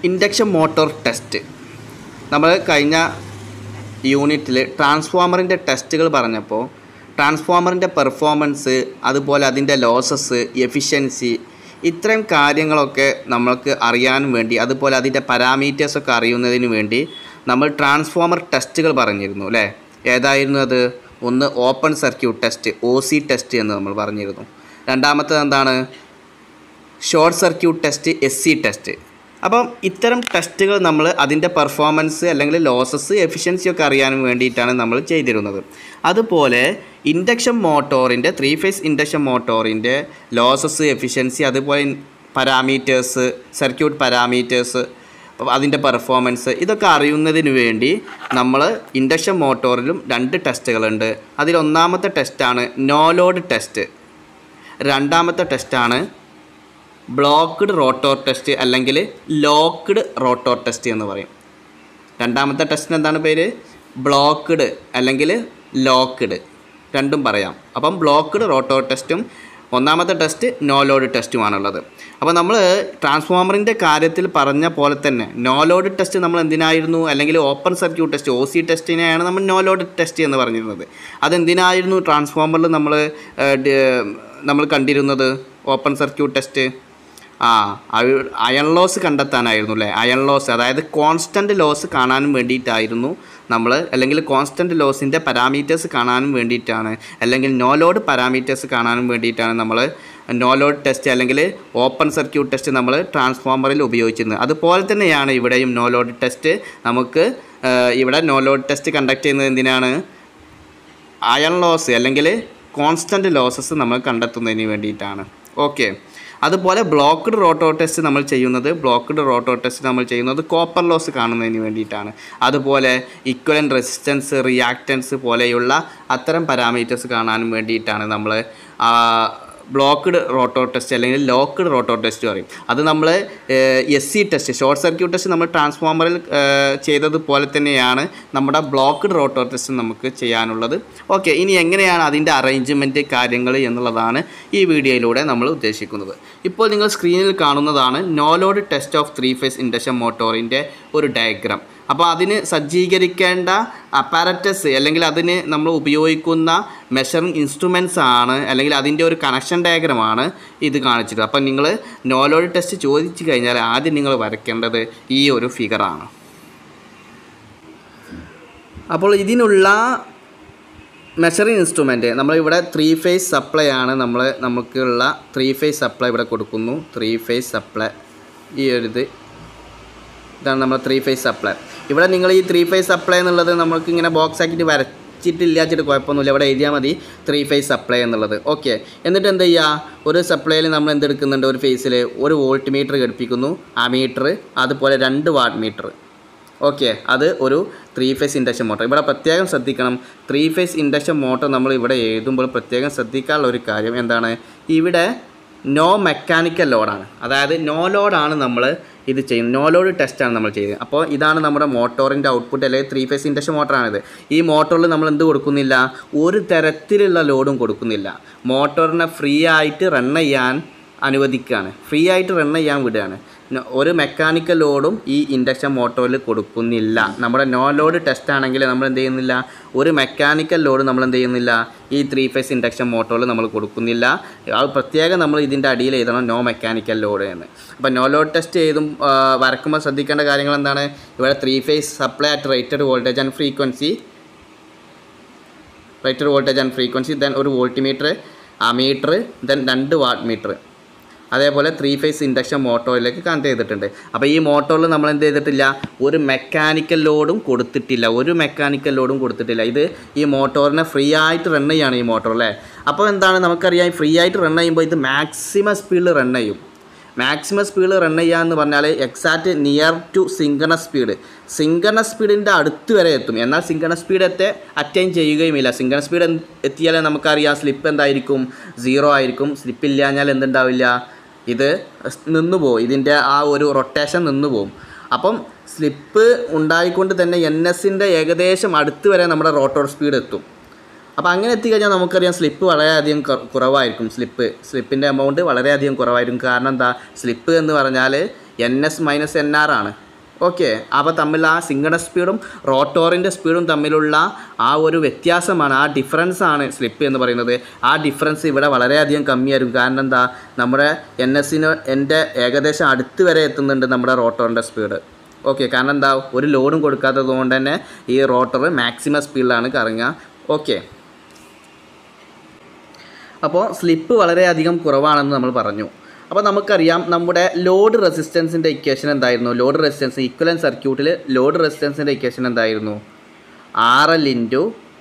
induction motor test നമ്മൾ കഴിഞ്ഞ യൂണിറ്റിൽ ട്രാൻസ്ഫോമറിൻ്റെ ടെസ്റ്റുകൾ പറഞ്ഞപ്പോൾ ട്രാൻസ്ഫോമറിൻ്റെ പെർഫോമൻസ് അതുപോലെ അതിൻ്റെ ലോസസ് എഫിഷ്യൻസി ഇത്രയും കാര്യങ്ങളൊക്കെ നമ്മൾക്ക് അറിയാൻ വേണ്ടി അതുപോലെ അതിൻ്റെ പാരാമീറ്റേഴ്സൊക്കെ അറിയുന്നതിന് വേണ്ടി നമ്മൾ ട്രാൻസ്ഫോമർ ടെസ്റ്റുകൾ പറഞ്ഞിരുന്നു അല്ലേ ഏതായിരുന്നു അത് ഒന്ന് open circuit test O C test എന്ന് നമ്മൾ പറഞ്ഞിരുന്നു രണ്ടാമത്തത് എന്താണ് short circuit test S C test അപ്പം ഇത്തരം ടെസ്റ്റുകൾ നമ്മൾ അതിൻ്റെ പെർഫോമൻസ് അല്ലെങ്കിൽ ലോസസ് എഫിഷ്യൻസി ഒക്കെ അറിയാൻ വേണ്ടിയിട്ടാണ് നമ്മൾ ചെയ്തിരുന്നത് അതുപോലെ ഇൻഡക്ഷൻ മോട്ടോറിൻ്റെ ത്രീ ഫേസ് ഇൻഡക്ഷൻ മോട്ടോറിൻ്റെ ലോസസ് എഫിഷ്യൻസി അതുപോലെ പാരാമീറ്റേഴ്സ് സർക്യൂട്ട് പാരാമീറ്റേഴ്സ് അതിൻ്റെ പെർഫോമൻസ് ഇതൊക്കെ അറിയുന്നതിന് വേണ്ടി നമ്മൾ ഇൻഡക്ഷൻ മോട്ടോറിലും രണ്ട് ടെസ്റ്റുകളുണ്ട് അതിലൊന്നാമത്തെ ടെസ്റ്റാണ് നോ ലോഡ് ടെസ്റ്റ് രണ്ടാമത്തെ ടെസ്റ്റാണ് ബ്ലോക്ക്ഡ് റോട്ടോർ ടെസ്റ്റ് അല്ലെങ്കിൽ ലോക്ക്ഡ് റോട്ടോർ ടെസ്റ്റ് എന്ന് പറയും രണ്ടാമത്തെ ടെസ്റ്റിന് എന്താണ് പേര് ബ്ലോക്ക്ഡ് അല്ലെങ്കിൽ ലോക്ക്ഡ് രണ്ടും പറയാം അപ്പം ബ്ലോക്ക്ഡ് റോട്ടോർ ടെസ്റ്റും ഒന്നാമത്തെ ടെസ്റ്റ് നോ ലോഡ് ടെസ്റ്റുമാണുള്ളത് അപ്പോൾ നമ്മൾ ട്രാൻസ്ഫോമറിൻ്റെ കാര്യത്തിൽ പറഞ്ഞ പോലെ തന്നെ നോ ലോഡ് ടെസ്റ്റ് നമ്മൾ എന്തിനായിരുന്നു അല്ലെങ്കിൽ open circuit test O C ടെസ്റ്റിനെയാണ് നമ്മൾ നോ ലോഡ് ടെസ്റ്റ് എന്ന് പറഞ്ഞിരുന്നത് അതെന്തിനായിരുന്നു ട്രാൻസ്ഫോമറിൽ നമ്മൾ ഏഹ്, ഡ- നമ്മൾ കണ്ടിരുന്നത് ഓപ്പൺ സർക്യൂട്ട് ടെസ്റ്റ് ആ അയ- അയൺ ലോസ് കണ്ടെത്താനായിരുന്നു അല്ലേ അയൺ ലോസ് അതായത് കോൺസ്റ്റൻറ്റ് ലോസ് കാണാനും വേണ്ടിയിട്ടായിരുന്നു നമ്മൾ അല്ലെങ്കിൽ കോൺസ്റ്റൻറ്റ് ലോസിൻ്റെ പാരാമീറ്റേഴ്സ് കാണാനും വേണ്ടിയിട്ടാണ് അല്ലെങ്കിൽ നോ ലോഡ് പാരാമീറ്റേഴ്സ് കാണാനും വേണ്ടിയിട്ടാണ് നമ്മൾ നോ ലോഡ് ടെസ്റ്റ് അല്ലെങ്കിൽ ഓപ്പൺ സർക്യൂട്ട് ടെസ്റ്റ് നമ്മൾ ട്രാൻസ്ഫോമറിൽ ഉപയോഗിച്ചിരുന്നത് അതുപോലെ തന്നെയാണ് ഇവിടെയും നോ ലോഡ് ടെസ്റ്റ് നമുക്ക് ആ, ഇവിടെ നോ ലോഡ് ടെസ്റ്റ് കണ്ടക്ട് ചെയ്യുന്നത് എന്തിനാണ് അയൺ ലോസ് അല്ലെങ്കിൽ കോൺസ്റ്റൻറ്റ് ലോസസ് നമ്മൾ കണ്ടെത്തുന്നതിന് വേണ്ടിയിട്ടാണ് ഓക്കെ അതുപോലെ ബ്ലോക്ക്ഡ് റോട്ടോ ടെസ്റ്റ് നമ്മൾ ചെയ്യുന്നത് ബ്ലോക്ക്ഡ് റോട്ടോ ടെസ്റ്റ് നമ്മൾ ചെയ്യുന്നത് കോപ്പർ ലോസ് കാണുന്നതിന് വേണ്ടിയിട്ടാണ് അതുപോലെ ഇക്വലൻ റെസിസ്റ്റൻസ് റിയാക്റ്റൻസ് പോലെയുള്ള അത്തരം പാരാമീറ്റേഴ്സ് കാണാനും വേണ്ടിയിട്ടാണ് നമ്മൾ ബ്ലോക്ക്ഡ് റോട്ടോ ടെസ്റ്റ് അല്ലെങ്കിൽ ലോക്ക്ഡ് റോട്ടോ ടെസ്റ്റ് പറയും അത് നമ്മൾ S C test short circuit test നമ്മൾ ട്രാൻസ്ഫോമറിൽ ഏഹ്, ചെയ്തതുപോലെ തന്നെയാണ് നമ്മുടെ ബ്ലോക്ക്ഡ് റോട്ടോ ടെസ്റ്റ് നമുക്ക് ചെയ്യാനുള്ളത് ഓക്കെ ഇനി എങ്ങനെയാണ് അതിൻ്റെ അറേഞ്ച്മെൻറ്റ് കാര്യങ്ങൾ എന്നുള്ളതാണ് ഈ വീഡിയോയിലൂടെ നമ്മൾ ഉദ്ദേശിക്കുന്നത് ഇപ്പോൾ നിങ്ങൾ സ്ക്രീനിൽ കാണുന്നതാണ് no load test of three phase induction മോട്ടോറിൻ്റെ ഒരു ഡയഗ്രാം അപ്പോൾ അതിന് സജ്ജീകരിക്കേണ്ട അപ്പാരറ്റസ് അല്ലെങ്കിൽ അതിന് നമ്മൾ ഉപയോഗിക്കുന്ന മെഷറിംഗ് ഇൻസ്ട്രുമെൻറ്റ്സ് ആണ് അല്ലെങ്കിൽ അതിൻ്റെ ഒരു കണക്ഷൻ ഡയഗ്രമാണ് ഇത് കാണിച്ചത് അപ്പം നിങ്ങൾ നോ ലോഡ് ടെസ്റ്റ് ചോദിച്ചു കഴിഞ്ഞാൽ ആദ്യം നിങ്ങൾ വരയ്ക്കേണ്ടത് ഈ ഒരു ഫിഗറാണ് അപ്പോൾ ഇതിനുള്ള മെഷറിംഗ് ഇൻസ്ട്രുമെൻറ്റ് നമ്മളിവിടെ ത്രീ ഫേസ് സപ്ലൈ ആണ് നമ്മൾ നമുക്കുള്ള ത്രീ ഫേസ് സപ്ലൈ ഇവിടെ കൊടുക്കുന്നു ത്രീ ഫേസ് സപ്ലൈ ഈ ഒരു ഇത് ഇതാണ് നമ്മൾ ത്രീ ഫേസ് സപ്ലൈ ഇവിടെ നിങ്ങൾ ഈ ത്രീ ഫേസ് സപ്ലൈ എന്നുള്ളത് നമുക്ക് ഇങ്ങനെ ബോക്സ് ആക്കിയിട്ട് വരച്ചിട്ടില്ല വെച്ചിട്ട് കുഴപ്പമൊന്നുമില്ല ഇവിടെ എഴുതിയാൽ മതി ത്രീ ഫേസ് സപ്ലൈ എന്നുള്ളത് ഓക്കെ എന്നിട്ട് എന്ത് ചെയ്യുക ഒരു സപ്ലൈയിൽ നമ്മൾ എന്തെടുക്കുന്നുണ്ട് ഒരു ഫേസിൽ ഒരു വോൾട്ട് മീറ്റർ ഘടിപ്പിക്കുന്നു ആ മീറ്റർ അതുപോലെ രണ്ട് വാട്ട് മീറ്റർ ഓക്കെ അത് ഒരു ത്രീ ഫേസ് ഇൻഡക്ഷൻ മോട്ടർ ഇവിടെ പ്രത്യേകം ശ്രദ്ധിക്കണം ത്രീ ഫേസ് ഇൻഡക്ഷൻ മോട്ടർ നമ്മൾ ഇവിടെ എഴുതുമ്പോൾ പ്രത്യേകം ശ്രദ്ധിക്കാനുള്ള ഒരു കാര്യം എന്താണ് ഇവിടെ നോ മെക്കാനിക്കൽ ലോഡാണ് അതായത് നോ ലോഡാണ് നമ്മൾ ഇത് ചെയ്യുന്നത് നോ ലോഡ് ടെസ്റ്റാണ് നമ്മൾ ചെയ്യുന്നത് അപ്പോൾ ഇതാണ് നമ്മുടെ മോട്ടോറിൻ്റെ ഔട്ട്പുട്ട് അല്ലെങ്കിൽ ത്രീ ഫേസ് ഇൻഡക്ഷൻ മോട്ടറാണിത് ഈ മോട്ടോറിൽ നമ്മൾ എന്ത് കൊടുക്കുന്നില്ല ഒരു തരത്തിലുള്ള ലോഡും കൊടുക്കുന്നില്ല മോട്ടോറിനെ ഫ്രീ ആയിട്ട് റൺ ചെയ്യാൻ അനുവദിക്കുകയാണ് ഫ്രീ ആയിട്ട് റൺ ചെയ്യാൻ വിടുകയാണ് ന- ഒരു മെക്കാനിക്കൽ ലോഡും ഈ ഇൻഡക്ഷൻ മോട്ടോറിൽ കൊടുക്കുന്നില്ല നമ്മുടെ നോ ലോഡ് ടെസ്റ്റ് ആണെങ്കിൽ നമ്മൾ എന്ത് ചെയ്യുന്നില്ല ഒരു മെക്കാനിക്കൽ ലോഡ് നമ്മൾ എന്ത് ചെയ്യുന്നില്ല ഈ ത്രീ ഫേസ് ഇൻഡക്ഷൻ മോട്ടോറിൽ നമ്മൾ കൊടുക്കുന്നില്ല അത് പ്രത്യേകം നമ്മൾ ഇതിൻ്റെ അടിയിൽ എഴുതണം നോ മെക്കാനിക്കൽ ലോഡ് എന്ന് അപ്പോൾ നോ ലോഡ് ടെസ്റ്റ് ചെയ്തും ആ, വരക്കുമ്പോൾ ശ്രദ്ധിക്കേണ്ട കാര്യങ്ങൾ എന്താണ് ഇവിടെ three phase supply at rated voltage and frequency rated voltage and frequency then ഒരു വോൾട്ടിമീറ്റർ ആ മീറ്റർ ദെൻ രണ്ട് വാട്ട് മീറ്റർ അതേപോലെ ത്രീ ഫേസ് ഇൻഡക്ഷൻ മോട്ടോറിലേക്ക് കണക്ട് ചെയ്തിട്ടുണ്ട് അപ്പോൾ ഈ മോട്ടോറിൽ നമ്മൾ എന്ത് ചെയ്തിട്ടില്ല ഒരു മെക്കാനിക്കൽ ലോഡും കൊടുത്തിട്ടില്ല ഒരു മെക്കാനിക്കൽ ലോഡും കൊടുത്തിട്ടില്ല ഇത് ഈ മോട്ടോറിനെ ഫ്രീ ആയിട്ട് റൺ ചെയ്യാണ് ഈ മോട്ടോർ അല്ലേ അപ്പോൾ എന്താണ് നമുക്കറിയാം ഫ്രീ ആയിട്ട് റൺ ചെയ്യുമ്പോൾ ഇത് മാക്സിമം സ്പീഡിൽ റൺ ചെയ്യും മാക്സിമം സ്പീഡ് റൺ ചെയ്യുക എന്ന് പറഞ്ഞാൽ exact near to synchronous speed synchronous സ്പീഡിൻ്റെ അടുത്ത് വരെ എത്തും എന്നാൽ സിങ്കണസ് സ്പീഡ് എത്തെ അറ്റൈൻ ചെയ്യുകയുമില്ല സിങ്കണസ് സ്പീഡ് എത്തിയാൽ നമുക്കറിയാം സ്ലിപ്പ് എന്തായിരിക്കും സീറോ ആയിരിക്കും സ്ലിപ്പ് ഇല്ലാഞ്ഞാൽ എന്തുണ്ടാവില്ല ഇത് നിന്നു പോകും ഇതിൻ്റെ ആ ഒരു റൊട്ടേഷൻ നിന്നു പോകും അപ്പം സ്ലിപ്പ് ഉണ്ടായിക്കൊണ്ട് തന്നെ എൻ എസിൻ്റെ ഏകദേശം അടുത്ത് വരെ നമ്മുടെ റോട്ടോർ സ്പീഡ് എത്തും അപ്പോൾ അങ്ങനെ എത്തിക്കഴിഞ്ഞാൽ നമുക്കറിയാം സ്ലിപ്പ് വളരെയധികം കുറ- കുറവായിരിക്കും സ്ലിപ്പ് സ്ലിപ്പിൻ്റെ എമൗണ്ട് വളരെയധികം കുറവായിരിക്കും കാരണം എന്താ സ്ലിപ്പ് എന്ന് പറഞ്ഞാൽ N S minus N R ആണ് ഓക്കെ അപ്പോൾ തമ്മിൽ ആ സിങ്കണസ് സ്പീഡും റോട്ടോറിൻ്റെ സ്പീഡും തമ്മിലുള്ള ആ ഒരു വ്യത്യാസമാണ് ആ ഡിഫറൻസ് ആണ് സ്ലിപ്പ് എന്ന് പറയുന്നത് ആ ഡിഫറൻസ് ഇവിടെ വളരെയധികം കമ്മിയായിരിക്കും കാരണം എന്താ നമ്മുടെ എൻ എസിന് എൻ്റെ ഏകദേശം അടുത്ത് വരെ എത്തുന്നുണ്ട് നമ്മുടെ റോട്ടോറിൻ്റെ സ്പീഡ് ഓക്കെ കാരണം എന്താ ഒരു ലോഡും കൊടുക്കാത്തത് കൊണ്ട് തന്നെ ഈ റോട്ടർ മാക്സിമം സ്പീഡിലാണ് കറങ്ങുക ഓക്കെ അപ്പോൾ സ്ലിപ്പ് വളരെയധികം കുറവാണെന്ന് നമ്മൾ പറഞ്ഞു അപ്പോൾ നമുക്കറിയാം നമ്മുടെ ലോഡ് റെസിസ്റ്റൻസിൻ്റെ ഇക്വേഷൻ എന്തായിരുന്നു ലോഡ് റെസിസ്റ്റൻസ് ഇക്വലൻ സർക്യൂട്ടിൽ ലോഡ് റെസിസ്റ്റൻസിൻ്റെ ഇക്വേഷൻ എന്തായിരുന്നു R L into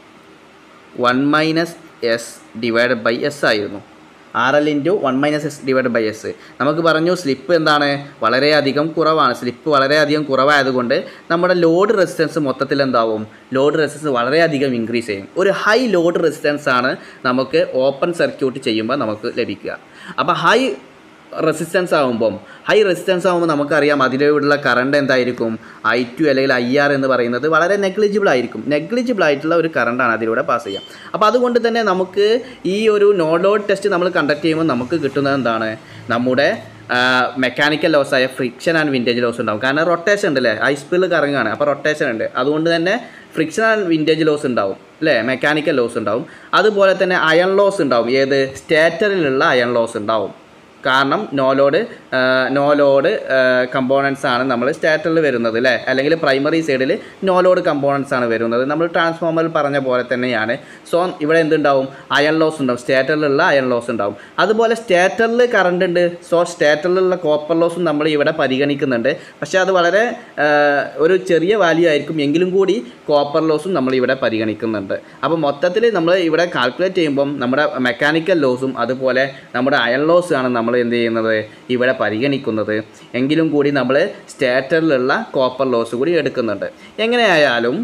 one minus S divide by S ആയിരുന്നു R L into one minus S divide by S നമുക്ക് പറഞ്ഞു സ്ലിപ്പ് എന്താണ് വളരെയധികം കുറവാണ് സ്ലിപ്പ് വളരെയധികം കുറവായതുകൊണ്ട് നമ്മുടെ ലോഡ് റെസിസ്റ്റൻസ് മൊത്തത്തിൽ എന്താവും ലോഡ് റെസിസ്റ്റൻസ് വളരെയധികം ഇൻക്രീസ് ചെയ്യും ഒരു ഹൈ ലോഡ് റെസിസ്റ്റൻസ് ആണ് നമുക്ക് ഓപ്പൺ സർക്യൂട്ട് ചെയ്യുമ്പോൾ നമുക്ക് ലഭിക്കുക അപ്പോൾ ഹൈ റെസിസ്റ്റൻസ് ആകുമ്പം ഹൈ റെസിസ്റ്റൻസ് ആകുമ്പോൾ നമുക്കറിയാം അതിലൂടെയുള്ള കറണ്ട് എന്തായിരിക്കും ഐ ടു അല്ലെങ്കിൽ ഐ ആർ എന്ന് പറയുന്നത് വളരെ നെഗ്ലിജിബിൾ ആയിരിക്കും നെഗ്ലിജിബിൾ ആയിട്ടുള്ള ഒരു കറണ്ടാണ് അതിലൂടെ പാസ് ചെയ്യുക അപ്പോൾ അതുകൊണ്ട് തന്നെ നമുക്ക് ഈ ഒരു നോ ലോഡ് ടെസ്റ്റ് നമ്മൾ കണ്ടക്ട് ചെയ്യുമ്പോൾ നമുക്ക് കിട്ടുന്നത് എന്താണ് നമ്മുടെ മെക്കാനിക്കൽ ലോസ് ആയ ഫ്രിക്ഷൻ ആൻഡ് വിൻറ്റേജ് ലോസ് ഉണ്ടാവും കാരണം റൊട്ടേഷൻ ഉണ്ട് അല്ലേ ഐ സ്പീഡിൽ കറങ്ങുകയാണ് അപ്പോൾ റൊട്ടേഷൻ ഉണ്ട് അതുകൊണ്ട് തന്നെ ഫ്രിക്ഷൻ ആൻഡ് വിൻറ്റേജ് ലോസ് ഉണ്ടാവും അല്ലേ മെക്കാനിക്കൽ ലോസ് ഉണ്ടാവും അതുപോലെ തന്നെ അയൺ ലോസ് ഉണ്ടാവും ഏത് സ്റ്റേറ്ററിലുള്ള അയൺ ലോസ് ഉണ്ടാവും കാരണം no load no load components ആണ് നമ്മൾ സ്റ്റാറ്ററിൽ വരുന്നത് അല്ലേ അല്ലെങ്കിൽ പ്രൈമറി സൈഡിൽ നോ ലോഡ് കമ്പോണൻസ് ആണ് വരുന്നത് നമ്മൾ ട്രാൻസ്ഫോമറിൽ പറഞ്ഞ പോലെ തന്നെയാണ് സോ ഇവിടെ എന്തുണ്ടാവും അയൺ ലോസ് ഉണ്ടാവും സ്റ്റാറ്ററിലുള്ള അയൺ ലോസ് ഉണ്ടാവും അതുപോലെ സ്റ്റാറ്ററിൽ കറണ്ട് ഉണ്ട് സോ സ്റ്റാറ്ററിലുള്ള കോപ്പർ ലോസും നമ്മൾ ഇവിടെ പരിഗണിക്കുന്നുണ്ട് പക്ഷേ അത് വളരെ ആ, ഒരു ചെറിയ വാല്യൂ ആയിരിക്കും എങ്കിലും കൂടി കോപ്പർ ലോസും നമ്മൾ ഇവിടെ പരിഗണിക്കുന്നുണ്ട് അപ്പോൾ മൊത്തത്തിൽ നമ്മൾ ഇവിടെ കാൽക്കുലേറ്റ് ചെയ്യുമ്പം നമ്മുടെ മെക്കാനിക്കൽ ലോസും അതുപോലെ നമ്മുടെ അയൺ ലോസ് ആണ് നമ്മൾ എന്ത് ചെയ്യുന്നത് ഇവിടെ പരിഗണിക്കുന്നത് എങ്കിലും കൂടി നമ്മൾ സ്റ്റാറ്ററിലുള്ള കോപ്പർ ലോസ് കൂടി എടുക്കുന്നുണ്ട് എങ്ങനെയായാലും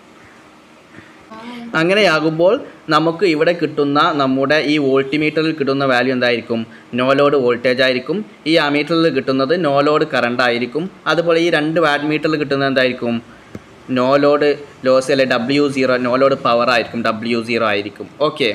അങ്ങനെയാകുമ്പോൾ നമുക്ക് ഇവിടെ കിട്ടുന്ന നമ്മുടെ ഈ വോൾട്ടിമീറ്ററിൽ കിട്ടുന്ന വാല്യൂ എന്തായിരിക്കും നോ ലോഡ് വോൾട്ടേജ് ആയിരിക്കും ഈ അമീറ്ററിൽ കിട്ടുന്നത് നോ ലോഡ് കറണ്ട് ആയിരിക്കും അതുപോലെ ഈ രണ്ട് വാറ്റ് മീറ്ററിൽ കിട്ടുന്നത് എന്തായിരിക്കും നോ ലോഡ് ലോസ് അല്ലെ W zero no load power ആയിരിക്കും ഡബ്ല്യു സീറോ ആയിരിക്കും ഓക്കെ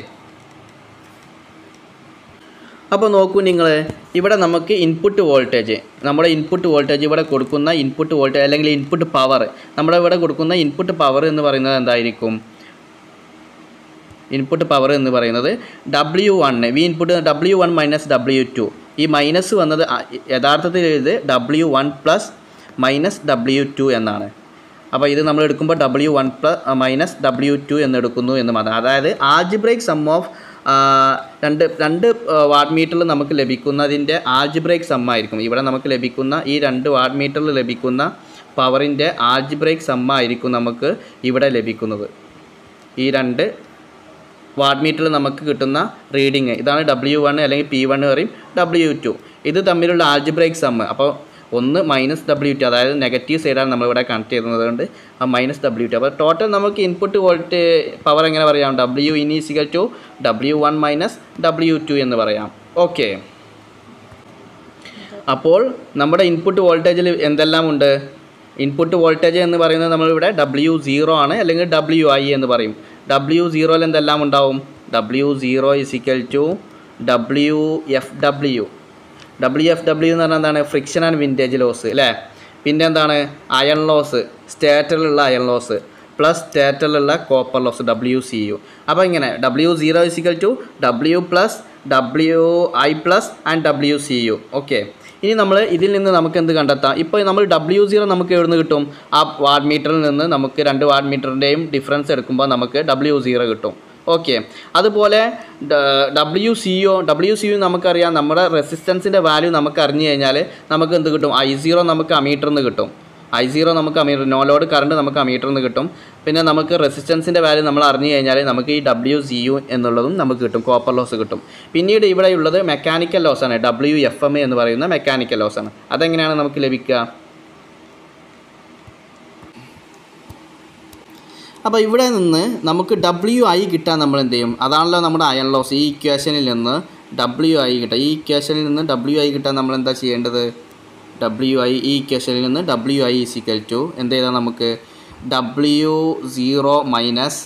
അപ്പോൾ നോക്കൂ നിങ്ങൾ ഇവിടെ നമുക്ക് ഇൻപുട്ട് വോൾട്ടേജ് നമ്മുടെ ഇൻപുട്ട് വോൾട്ടേജ് ഇവിടെ കൊടുക്കുന്ന ഇൻപുട്ട് വോൾട്ടേജ് അല്ലെങ്കിൽ ഇൻപുട്ട് പവർ നമ്മുടെ ഇവിടെ കൊടുക്കുന്ന ഇൻപുട്ട് പവർ എന്ന് പറയുന്നത് എന്തായിരിക്കും ഇൻപുട്ട് പവർ എന്ന് പറയുന്നത് W one V input W one minus W two ഈ മൈനസ് വന്നത് അ- യഥാർത്ഥത്തിൽ ഇത് W one plus minus W two എന്നാണ് അപ്പോൾ ഇത് നമ്മൾ എടുക്കുമ്പോൾ W one plus minus W two എന്ന് എടുക്കുന്നു എന്ന് മാത്രം അതായത് ആൽജിബ്രേക്ക് സം ഓഫ് രണ്ട് രണ്ട് വാട്ട് മീറ്ററിൽ നമുക്ക് ലഭിക്കുന്നതിൻ്റെ ആൽജിബ്രേക്ക് സം ആയിരിക്കും ഇവിടെ നമുക്ക് ലഭിക്കുന്ന ഈ രണ്ട് വാട്ട് മീറ്ററിൽ ലഭിക്കുന്ന പവറിൻ്റെ ആൽജിബ്രേക്ക് സം ആയിരിക്കും നമുക്ക് ഇവിടെ ലഭിക്കുന്നത് ഈ രണ്ട് വാട്ട് മീറ്ററിൽ നമുക്ക് കിട്ടുന്ന റീഡിങ് ഇതാണ് ഡബ്ല്യു വൺ അല്ലെങ്കിൽ പി വൺ പറയും ഡബ്ല്യു ടു ഇത് തമ്മിലുള്ള ആൽജിബ്രേക്ക് സമ്മ് അപ്പോൾ ഒന്ന് മൈനസ് ഡബ്ല്യു ടു അതായത് നെഗറ്റീവ് സൈഡാണ് നമ്മളിവിടെ കണക്ട് ചെയ്യുന്നത് കൊണ്ട് ആ മൈനസ് ഡബ്ല്യു ടു അപ്പോൾ ടോട്ടൽ നമുക്ക് ഇൻപുട്ട് വോൾട്ട് പവർ എങ്ങനെ പറയാം W is equal to W one minus W two എന്ന് പറയാം ഓക്കെ അപ്പോൾ നമ്മുടെ ഇൻപുട്ട് വോൾട്ടേജിൽ എന്തെല്ലാം ഉണ്ട് ഇൻപുട്ട് വോൾട്ടേജ് എന്ന് പറയുന്നത് നമ്മളിവിടെ ഡബ്ല്യു സീറോ ആണ് അല്ലെങ്കിൽ ഡബ്ല്യു ഐ എന്ന് പറയും ഡബ്ല്യു സീറോയിൽ എന്തെല്ലാം ഉണ്ടാവും W zero is equal to W F W W F W എന്ന് പറഞ്ഞാൽ എന്താണ് ഫ്രിക്ഷൻ ആൻഡ് വിൻറ്റേജ് ലോസ് അല്ലേ പിന്നെ എന്താണ് അയൺ ലോസ് സ്റ്റേറ്ററിലുള്ള അയൺ ലോസ് പ്ലസ് സ്റ്റേറ്ററിലുള്ള copper loss W C U അപ്പോൾ ഇങ്ങനെ W zero is equal to W plus W I plus and W C U okay ഇനി നമ്മൾ ഇതിൽ നിന്ന് നമുക്ക് എന്ത് കണ്ടെത്താം ഇപ്പോൾ നമ്മൾ ഡബ്ല്യു സീറോ നമുക്ക് എവിടെ നിന്ന് കിട്ടും ആ വാട്ട് മീറ്ററിൽ നിന്ന് നമുക്ക് രണ്ട് വാട്ട് മീറ്ററിൻ്റെയും ഡിഫറൻസ് എടുക്കുമ്പോൾ നമുക്ക് ഡബ്ല്യു സീറോ കിട്ടും ഓക്കെ അതുപോലെ W C O W C U നമുക്കറിയാം നമ്മുടെ റെസിസ്റ്റൻസിൻ്റെ വാല്യൂ നമുക്ക് അറിഞ്ഞു കഴിഞ്ഞാൽ നമുക്ക് എന്ത് കിട്ടും ഐ സീറോ നമുക്ക് അമീറ്ററിൽ നിന്ന് കിട്ടും ഐ സീറോ നമുക്ക് അമീറ്റർ നോ ലോഡ് കറണ്ട് നമുക്ക് അമീറ്ററിൽ നിന്ന് കിട്ടും പിന്നെ നമുക്ക് റെസിസ്റ്റൻസിൻ്റെ വാല്യൂ നമ്മൾ അറിഞ്ഞു കഴിഞ്ഞാൽ നമുക്ക് ഈ ഡബ്ല്യു സി യു എന്നുള്ളതും നമുക്ക് കിട്ടും കോപ്പർ ലോസ് കിട്ടും പിന്നീട് ഇവിടെയുള്ളത് മെക്കാനിക്കൽ ലോസ് ആണ് ഡബ്ല്യു എഫ് എം എന്ന് പറയുന്ന മെക്കാനിക്കൽ ലോസ് ആണ് അതെങ്ങനെയാണ് നമുക്ക് ലഭിക്കുക അപ്പോൾ ഇവിടെ നിന്ന് നമുക്ക് ഡബ്ല്യു ഐ കിട്ടാൻ നമ്മൾ എന്ത് ചെയ്യും അതാണല്ലോ നമ്മുടെ അയൺ ലോസ് ഈ ഇക്വേഷനിൽ നിന്ന് ഡബ്ല്യു ഐ കിട്ടുക ഈ ഇക്വേഷനിൽ നിന്ന് ഡബ്ല്യു ഐ കിട്ടാൻ നമ്മൾ എന്താ ചെയ്യേണ്ടത് ഡബ്ല്യു ഐ ഈ ഇക്വേഷനിൽ നിന്ന് ഡബ്ല്യു ഐ ഇസിക്കൽ ടു എന്ത് ചെയ്താൽ നമുക്ക് W zero minus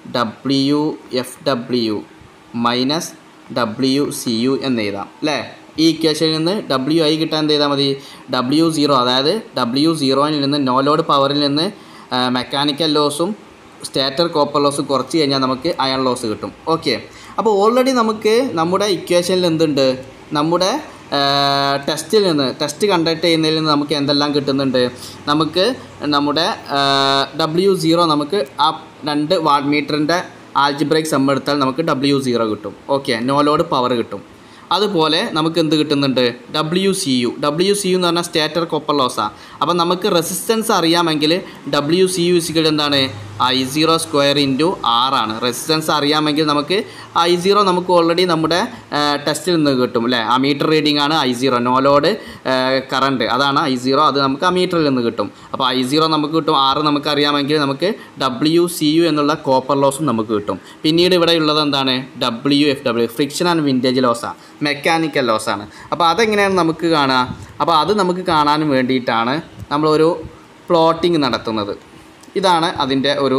W F W minus W C U എന്ന് എഴുതാം അല്ലേ ഈ ഇക്വേഷനിൽ നിന്ന് ഡബ്ല്യു ഐ കിട്ടാൻ എന്ത് ചെയ്താൽ മതി ഡബ്ല്യു സീറോ അതായത് ഡബ്ല്യു സീറോയിൽ നിന്ന് നോ ലോഡ് പവറിൽ നിന്ന് മെക്കാനിക്കൽ ലോസും സ്റ്റാറ്റർ കോപ്പർ ലോസും കുറച്ച് കഴിഞ്ഞാൽ നമുക്ക് അയൺ ലോസ് കിട്ടും ഓക്കെ അപ്പോൾ ഓൾറെഡി നമുക്ക് നമ്മുടെ ഇക്വേഷനിൽ എന്തുണ്ട് നമ്മുടെ ടെസ്റ്റിൽ നിന്ന് ടെസ്റ്റ് കണ്ടക്ട് ചെയ്യുന്നതിൽ നിന്ന് നമുക്ക് എന്തെല്ലാം കിട്ടുന്നുണ്ട് നമുക്ക് നമ്മുടെ ഡബ്ല്യു സീറോ നമുക്ക് ആ രണ്ട് വാട്ട് മീറ്ററിൻ്റെ ആൽജിബ്രേക്ക് സം എടുത്താൽ നമുക്ക് ഡബ്ല്യു സീറോ കിട്ടും ഓക്കെ നോ ലോഡ് പവർ കിട്ടും അതുപോലെ നമുക്ക് എന്ത് കിട്ടുന്നുണ്ട് W C U W C U എന്ന് പറഞ്ഞാൽ സ്റ്റേറ്റർ കോപ്പർ ലോസാണ് അപ്പം നമുക്ക് റെസിസ്റ്റൻസ് അറിയാമെങ്കിൽ ഡബ്ല്യു സി യു ഇസിക്കൽ എന്താണ് ഐ സീറോ സ്ക്വയർ ഇൻറ്റു ആറാണ് റെസിസ്റ്റൻസ് അറിയാമെങ്കിൽ നമുക്ക് ഐ സീറോ നമുക്ക് ഓൾറെഡി നമ്മുടെ ടെസ്റ്റിൽ നിന്ന് കിട്ടും അല്ലേ ആ മീറ്റർ റീഡിംഗ് ആണ് I zero no load current അതാണ് ഐ സീറോ അത് നമുക്ക് ആ മീറ്ററിൽ നിന്ന് കിട്ടും അപ്പോൾ ഐ സീറോ നമുക്ക് കിട്ടും ആറ് നമുക്ക് അറിയാമെങ്കിൽ നമുക്ക് ഡബ്ല്യു സി യു എന്നുള്ള കോപ്പർ ലോസും നമുക്ക് കിട്ടും പിന്നീട് ഇവിടെ ഉള്ളത് എന്താണ് W F W friction and windage ലോസാണ് മെക്കാനിക്കൽ ലോസാണ് അപ്പോൾ അതെങ്ങനെയാണ് നമുക്ക് കാണുക അപ്പോൾ അത് നമുക്ക് കാണാൻ വേണ്ടിയിട്ടാണ് നമ്മളൊരു പ്ലോട്ടിംഗ് നടത്തുന്നത് ഇതാണ് അതിൻ്റെ ഒരു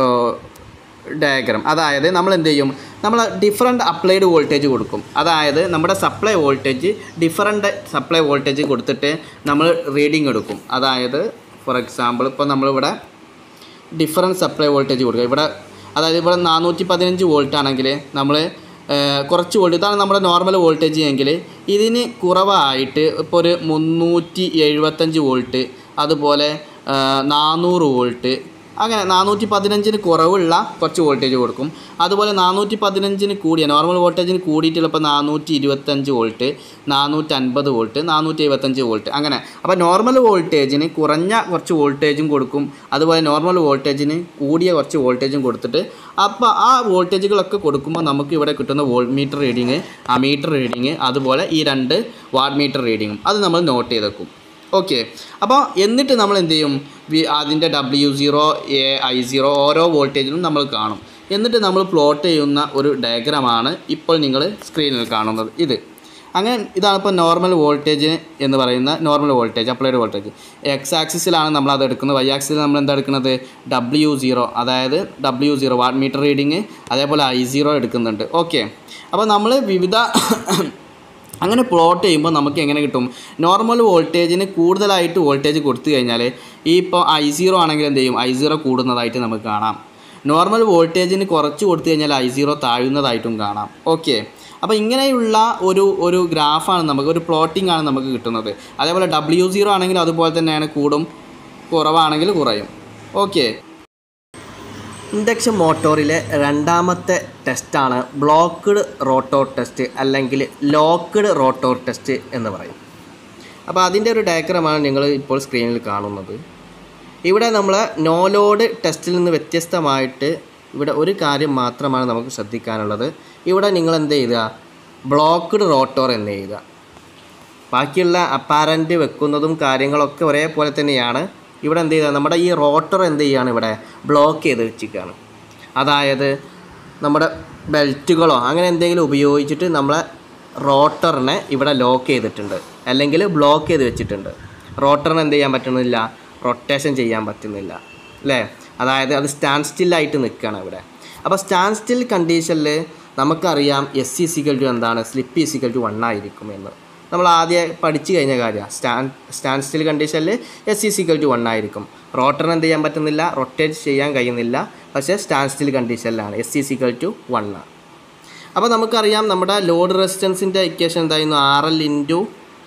ഡയഗ്രാം അതായത് നമ്മൾ എന്ത് ചെയ്യും നമ്മൾ ഡിഫറെൻറ്റ് അപ്ലൈഡ് വോൾട്ടേജ് കൊടുക്കും അതായത് നമ്മുടെ supply voltage different supply voltage കൊടുത്തിട്ട് നമ്മൾ റീഡിങ് എടുക്കും അതായത് ഫോർ എക്സാമ്പിൾ ഇപ്പോൾ നമ്മളിവിടെ ഡിഫറൻറ്റ് സപ്ലൈ വോൾട്ടേജ് കൊടുക്കുക ഇവിടെ അതായത് ഇവിടെ നാനൂറ്റി പതിനഞ്ച് വോൾട്ട് ആണെങ്കിൽ നമ്മൾ കുറച്ച് വോൾട്ട് ഇതാണ് നമ്മുടെ നോർമൽ വോൾട്ടേജ് എങ്കിൽ ഇതിന് കുറവായിട്ട് ഇപ്പോൾ ഒരു മുന്നൂറ്റി എഴുപത്തഞ്ച് വോൾട്ട് അതുപോലെ നാനൂറ് വോൾട്ട് അങ്ങനെ നാനൂറ്റി പതിനഞ്ചിന് കുറവുള്ള കുറച്ച് വോൾട്ടേജ് കൊടുക്കും അതുപോലെ നാനൂറ്റി പതിനഞ്ചിന് കൂടിയ നോർമൽ വോൾട്ടേജിന് കൂടിയിട്ടുള്ള ഇപ്പോൾ നാനൂറ്റി ഇരുപത്തഞ്ച് വോൾട്ട് നാനൂറ്റി അൻപത് വോൾട്ട് നാനൂറ്റി എഴുപത്തഞ്ച് വോൾട്ട് അങ്ങനെ അപ്പോൾ നോർമൽ വോൾട്ടേജിന് കുറഞ്ഞ കുറച്ച് വോൾട്ടേജും കൊടുക്കും അതുപോലെ നോർമൽ വോൾട്ടേജിന് കൂടിയ കുറച്ച് വോൾട്ടേജും കൊടുത്തിട്ട് അപ്പോൾ ആ വോൾട്ടേജുകളൊക്കെ കൊടുക്കുമ്പോൾ നമുക്ക് ഇവിടെ കിട്ടുന്ന voltmeter reading ammeter reading അതുപോലെ ഈ രണ്ട് വാട്ട് മീറ്റർ റീഡിങ്ങും അത് നമ്മൾ നോട്ട് ചെയ്ത് വെക്കും ഓക്കെ അപ്പോൾ എന്നിട്ട് നമ്മൾ എന്ത് ചെയ്യും വി അതിൻ്റെ W zero A I zero ഓരോ വോൾട്ടേജിനും നമ്മൾ കാണും എന്നിട്ട് നമ്മൾ പ്ലോട്ട് ചെയ്യുന്ന ഒരു ഡയഗ്രാമാണ് ഇപ്പോൾ നിങ്ങൾ സ്ക്രീനിൽ കാണുന്നത് ഇത് അങ്ങനെ ഇതാണ് ഇപ്പോൾ നോർമൽ വോൾട്ടേജ് എന്ന് പറയുന്ന normal voltage applied voltage X ആക്സിസിലാണ് നമ്മൾ അത് എടുക്കുന്നത് വൈ ആക്സിസിൽ നമ്മൾ എന്താ എടുക്കുന്നത് ഡബ്ല്യു സീറോ അതായത് W zero wattmeter reading അതേപോലെ ഐ സീറോ എടുക്കുന്നുണ്ട് ഓക്കെ അപ്പോൾ നമ്മൾ വിവിധ അങ്ങനെ പ്ലോട്ട് ചെയ്യുമ്പോൾ നമുക്ക് എങ്ങനെ കിട്ടും നോർമൽ വോൾട്ടേജിന് കൂടുതലായിട്ട് വോൾട്ടേജ് കൊടുത്തു കഴിഞ്ഞാൽ ഈ ഇപ്പോൾ ഐ സീറോ ആണെങ്കിൽ എന്ത് ചെയ്യും ഐ സീറോ കൂടുന്നതായിട്ട് നമുക്ക് കാണാം നോർമൽ വോൾട്ടേജിന് കുറച്ച് കൊടുത്തു കഴിഞ്ഞാൽ ഐ സീറോ താഴുന്നതായിട്ടും കാണാം ഓക്കെ അപ്പോൾ ഇങ്ങനെയുള്ള ഒരു ഒരു ഗ്രാഫാണ് നമുക്ക് ഒരു പ്ലോട്ടിംഗ് ആണ് നമുക്ക് കിട്ടുന്നത് അതേപോലെ ഡബ്ല്യു സീറോ ആണെങ്കിലും അതുപോലെ തന്നെയാണ് കൂടും കുറവാണെങ്കിൽ കുറയും ഓക്കെ ഇൻഡക്ഷൻ മോട്ടോറിലെ രണ്ടാമത്തെ ടെസ്റ്റാണ് ബ്ലോക്ക്ഡ് റോട്ടോർ ടെസ്റ്റ് അല്ലെങ്കിൽ ലോക്ക്ഡ് റോട്ടോർ ടെസ്റ്റ് എന്ന് പറയും അപ്പോൾ അതിൻ്റെ ഒരു ഡയഗ്രമാണ് നിങ്ങൾ ഇപ്പോൾ സ്ക്രീനിൽ കാണുന്നത് ഇവിടെ നമ്മൾ നോ ലോഡ് ടെസ്റ്റിൽ നിന്ന് വ്യത്യസ്തമായിട്ട് ഇവിടെ ഒരു കാര്യം മാത്രമാണ് നമുക്ക് ശ്രദ്ധിക്കാനുള്ളത് ഇവിടെ നിങ്ങൾ എന്ത് ചെയ്യുക ബ്ലോക്ക്ഡ് റോട്ടോർ എന്ന് എഴുതുക ബാക്കിയുള്ള അപ്പാരൻ്റ് വെക്കുന്നതും കാര്യങ്ങളൊക്കെ ഒരേപോലെ തന്നെയാണ് ഇവിടെ എന്ത് ചെയ്യുക നമ്മുടെ ഈ റോട്ടർ എന്ത് ചെയ്യുകയാണ് ഇവിടെ ബ്ലോക്ക് ചെയ്ത് വെച്ചിരിക്കുകയാണ് അതായത് നമ്മുടെ ബെൽറ്റുകളോ അങ്ങനെ എന്തെങ്കിലും ഉപയോഗിച്ചിട്ട് നമ്മളെ റോട്ടറിനെ ഇവിടെ ലോക്ക് ചെയ്തിട്ടുണ്ട് അല്ലെങ്കിൽ ബ്ലോക്ക് ചെയ്ത് വെച്ചിട്ടുണ്ട് റോട്ടറിന് എന്ത് ചെയ്യാൻ പറ്റുന്നില്ല റൊട്ടേഷൻ ചെയ്യാൻ പറ്റുന്നില്ല അല്ലേ അതായത് അത് സ്റ്റാൻഡ് സ്റ്റില്ലായിട്ട് നിൽക്കുകയാണ് ഇവിടെ അപ്പോൾ സ്റ്റാൻഡ് സ്റ്റിൽ കണ്ടീഷനിൽ നമുക്കറിയാം എസ് സി സിക്കൽ ടു എന്താണ് സ്ലിപ്പ് ഈസിക്കൽ ടു വൺ ആയിരിക്കും എന്ന് നമ്മൾ ആദ്യം പഠിച്ചു കഴിഞ്ഞ കാര്യമാണ് സ്റ്റാൻഡ് സ്റ്റാൻഡ് സ്റ്റിൽ കണ്ടീഷനിൽ എസ് സി സിക്കൽ ടു വൺ ആയിരിക്കും റോട്ടറിന് എന്ത് ചെയ്യാൻ പറ്റുന്നില്ല റൊട്ടേറ്റ് ചെയ്യാൻ കഴിയുന്നില്ല പക്ഷേ സ്റ്റാൻഡ് സ്റ്റിൽ കണ്ടീഷനിലാണ് എസ് സി സിക്കൽ ടു വൺ ആണ് അപ്പോൾ നമുക്കറിയാം നമ്മുടെ ലോഡ് റെസിസ്റ്റൻസിൻ്റെ ഇക്വേഷൻ എന്തായിരുന്നു R L into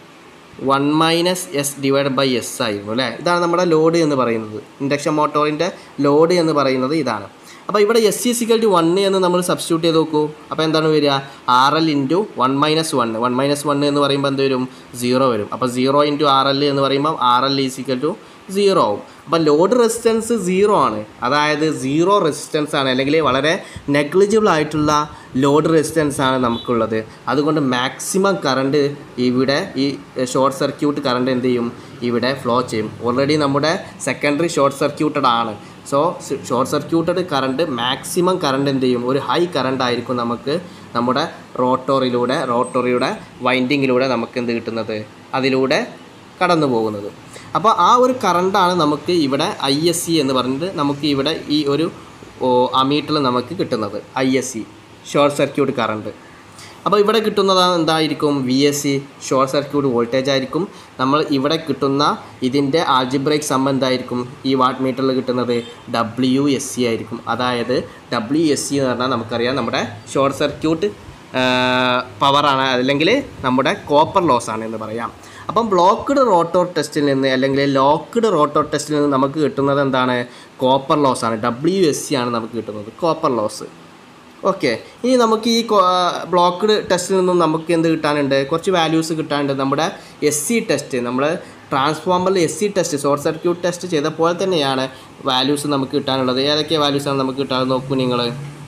one minus S divide by S ആയിരുന്നു അല്ലേ ഇതാണ് നമ്മുടെ ലോഡ് എന്ന് പറയുന്നത് ഇൻഡക്ഷൻ മോട്ടോറിൻ്റെ ലോഡ് എന്ന് പറയുന്നത് ഇതാണ് അപ്പോൾ ഇവിടെ എസ് സി സിക്കൽ ടു വൺ എന്ന് നമ്മൾ സബ്സ്റ്റിറ്റ്യൂട്ട് ചെയ്ത് നോക്കൂ അപ്പോൾ എന്താണ് വരിക R L into one minus one one minus one എന്ന് പറയുമ്പോൾ എന്ത് വരും സീറോ വരും അപ്പോൾ സീറോ ഇൻറ്റു ആർ എൽ എന്ന് പറയുമ്പോൾ R L is equal to zero ആവും അപ്പോൾ ലോഡ് റെസിസ്റ്റൻസ് സീറോ ആണ് അതായത് സീറോ റെസിസ്റ്റൻസ് ആണ് അല്ലെങ്കിൽ വളരെ നെഗ്ലിജിബിൾ ആയിട്ടുള്ള ലോഡ് റെസിസ്റ്റൻസ് ആണ് നമുക്കുള്ളത് അതുകൊണ്ട് മാക്സിമം കറണ്ട് ഇവിടെ ഈ ഷോർട്ട് സർക്യൂട്ട് കറണ്ട് എന്ത് ചെയ്യും ഇവിടെ ഫ്ലോ ചെയ്യും ഓൾറെഡി നമ്മുടെ സെക്കൻഡറി ഷോർട്ട് സർക്യൂട്ടഡ് ആണ് so short circuited current maximum current എന്ത് ചെയ്യും ഒരു ഹൈ കറണ്ട് ആയിരിക്കും നമുക്ക് നമ്മുടെ റോട്ടോറിലൂടെ റോട്ടോറിയുടെ വൈൻഡിങ്ങിലൂടെ നമുക്ക് എന്ത് കിട്ടുന്നത് അതിലൂടെ കടന്നു പോകുന്നത് അപ്പോൾ ആ ഒരു കറണ്ടാണ് നമുക്ക് ഇവിടെ ഐ എസ് സി എന്ന് പറഞ്ഞിട്ട് നമുക്ക് ഇവിടെ ഈ ഒരു അമീറ്ററിൽ നമുക്ക് കിട്ടുന്നത് I S C short circuit current അപ്പോൾ ഇവിടെ കിട്ടുന്നത് എന്തായിരിക്കും V S C short circuit voltage ആയിരിക്കും നമ്മൾ ഇവിടെ കിട്ടുന്ന ഇതിൻ്റെ ആൾജിബ്രേക്ക് സം എന്തായിരിക്കും ഈ വാട്ട് മീറ്ററിൽ കിട്ടുന്നത് ഡബ്ല്യു എസ് സി ആയിരിക്കും അതായത് ഡബ്ല്യു എസ് സി എന്ന് പറഞ്ഞാൽ നമുക്കറിയാം നമ്മുടെ ഷോർട്ട് സർക്യൂട്ട് പവറാണ് അല്ലെങ്കിൽ നമ്മുടെ കോപ്പർ ലോസ് ആണ് എന്ന് പറയാം അപ്പം ബ്ലോക്ക്ഡ് റോട്ടോർ ടെസ്റ്റിൽ നിന്ന് അല്ലെങ്കിൽ ലോക്ക്ഡ് റോട്ടോർ ടെസ്റ്റിൽ നിന്ന് നമുക്ക് കിട്ടുന്നത് എന്താണ് കോപ്പർ ലോസ് ആണ് ഡബ്ല്യു എസ് സി ആണ് നമുക്ക് കിട്ടുന്നത് കോപ്പർ ലോസ് ഓക്കെ ഇനി നമുക്ക് ഈ ബ്ലോക്ക്ഡ് ടെസ്റ്റിൽ നിന്നും നമുക്ക് എന്ത് കിട്ടാനുണ്ട് കുറച്ച് വാല്യൂസ് കിട്ടാനുണ്ട് നമ്മുടെ എസ് സി ടെസ്റ്റ് നമ്മൾ ട്രാൻസ്ഫോമറിൽ S C test short circuit test ചെയ്ത പോലെ തന്നെയാണ് വാല്യൂസ് നമുക്ക് കിട്ടാനുള്ളത് ഏതൊക്കെ വാല്യൂസാണ് നമുക്ക് കിട്ടാനുള്ളത് നോക്കൂ നിങ്ങൾ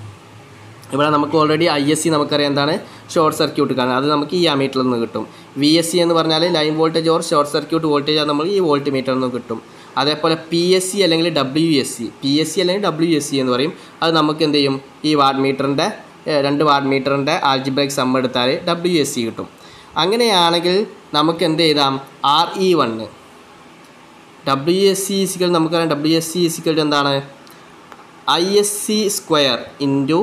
ഇവിടെ നമുക്ക് ഓൾറെഡി ഐ എസ് സി നമുക്കറിയാം എന്താണ് ഷോർട്ട് സർക്യൂട്ട് കാണുക അത് നമുക്ക് ഈ അമീറ്ററിൽ നിന്ന് കിട്ടും വി എസ് സി എന്ന് പറഞ്ഞാൽ line voltage or short circuit voltage അത് നമുക്ക് ഈ വോൾട്ട് മീറ്ററിൽ നിന്ന് കിട്ടും അതേപോലെ പി എസ് സി അല്ലെങ്കിൽ W S C P S C അല്ലെങ്കിൽ ഡബ്ല്യു എസ് സി എന്ന് പറയും അത് നമുക്ക് എന്ത് ചെയ്യും ഈ വാട്ട് മീറ്ററിൻ്റെ രണ്ട് വാട്ട് മീറ്ററിൻ്റെ ആൽജിബ്രേക്ക് സം എടുത്താൽ ഡബ്ല്യു എസ് സി കിട്ടും അങ്ങനെയാണെങ്കിൽ നമുക്ക് എന്ത് ചെയ്താം R E one W S C is equal നമുക്കറിയാം ഡബ്ല്യു എസ് സി ഇസിക്കൽ എന്താണ് I S C square into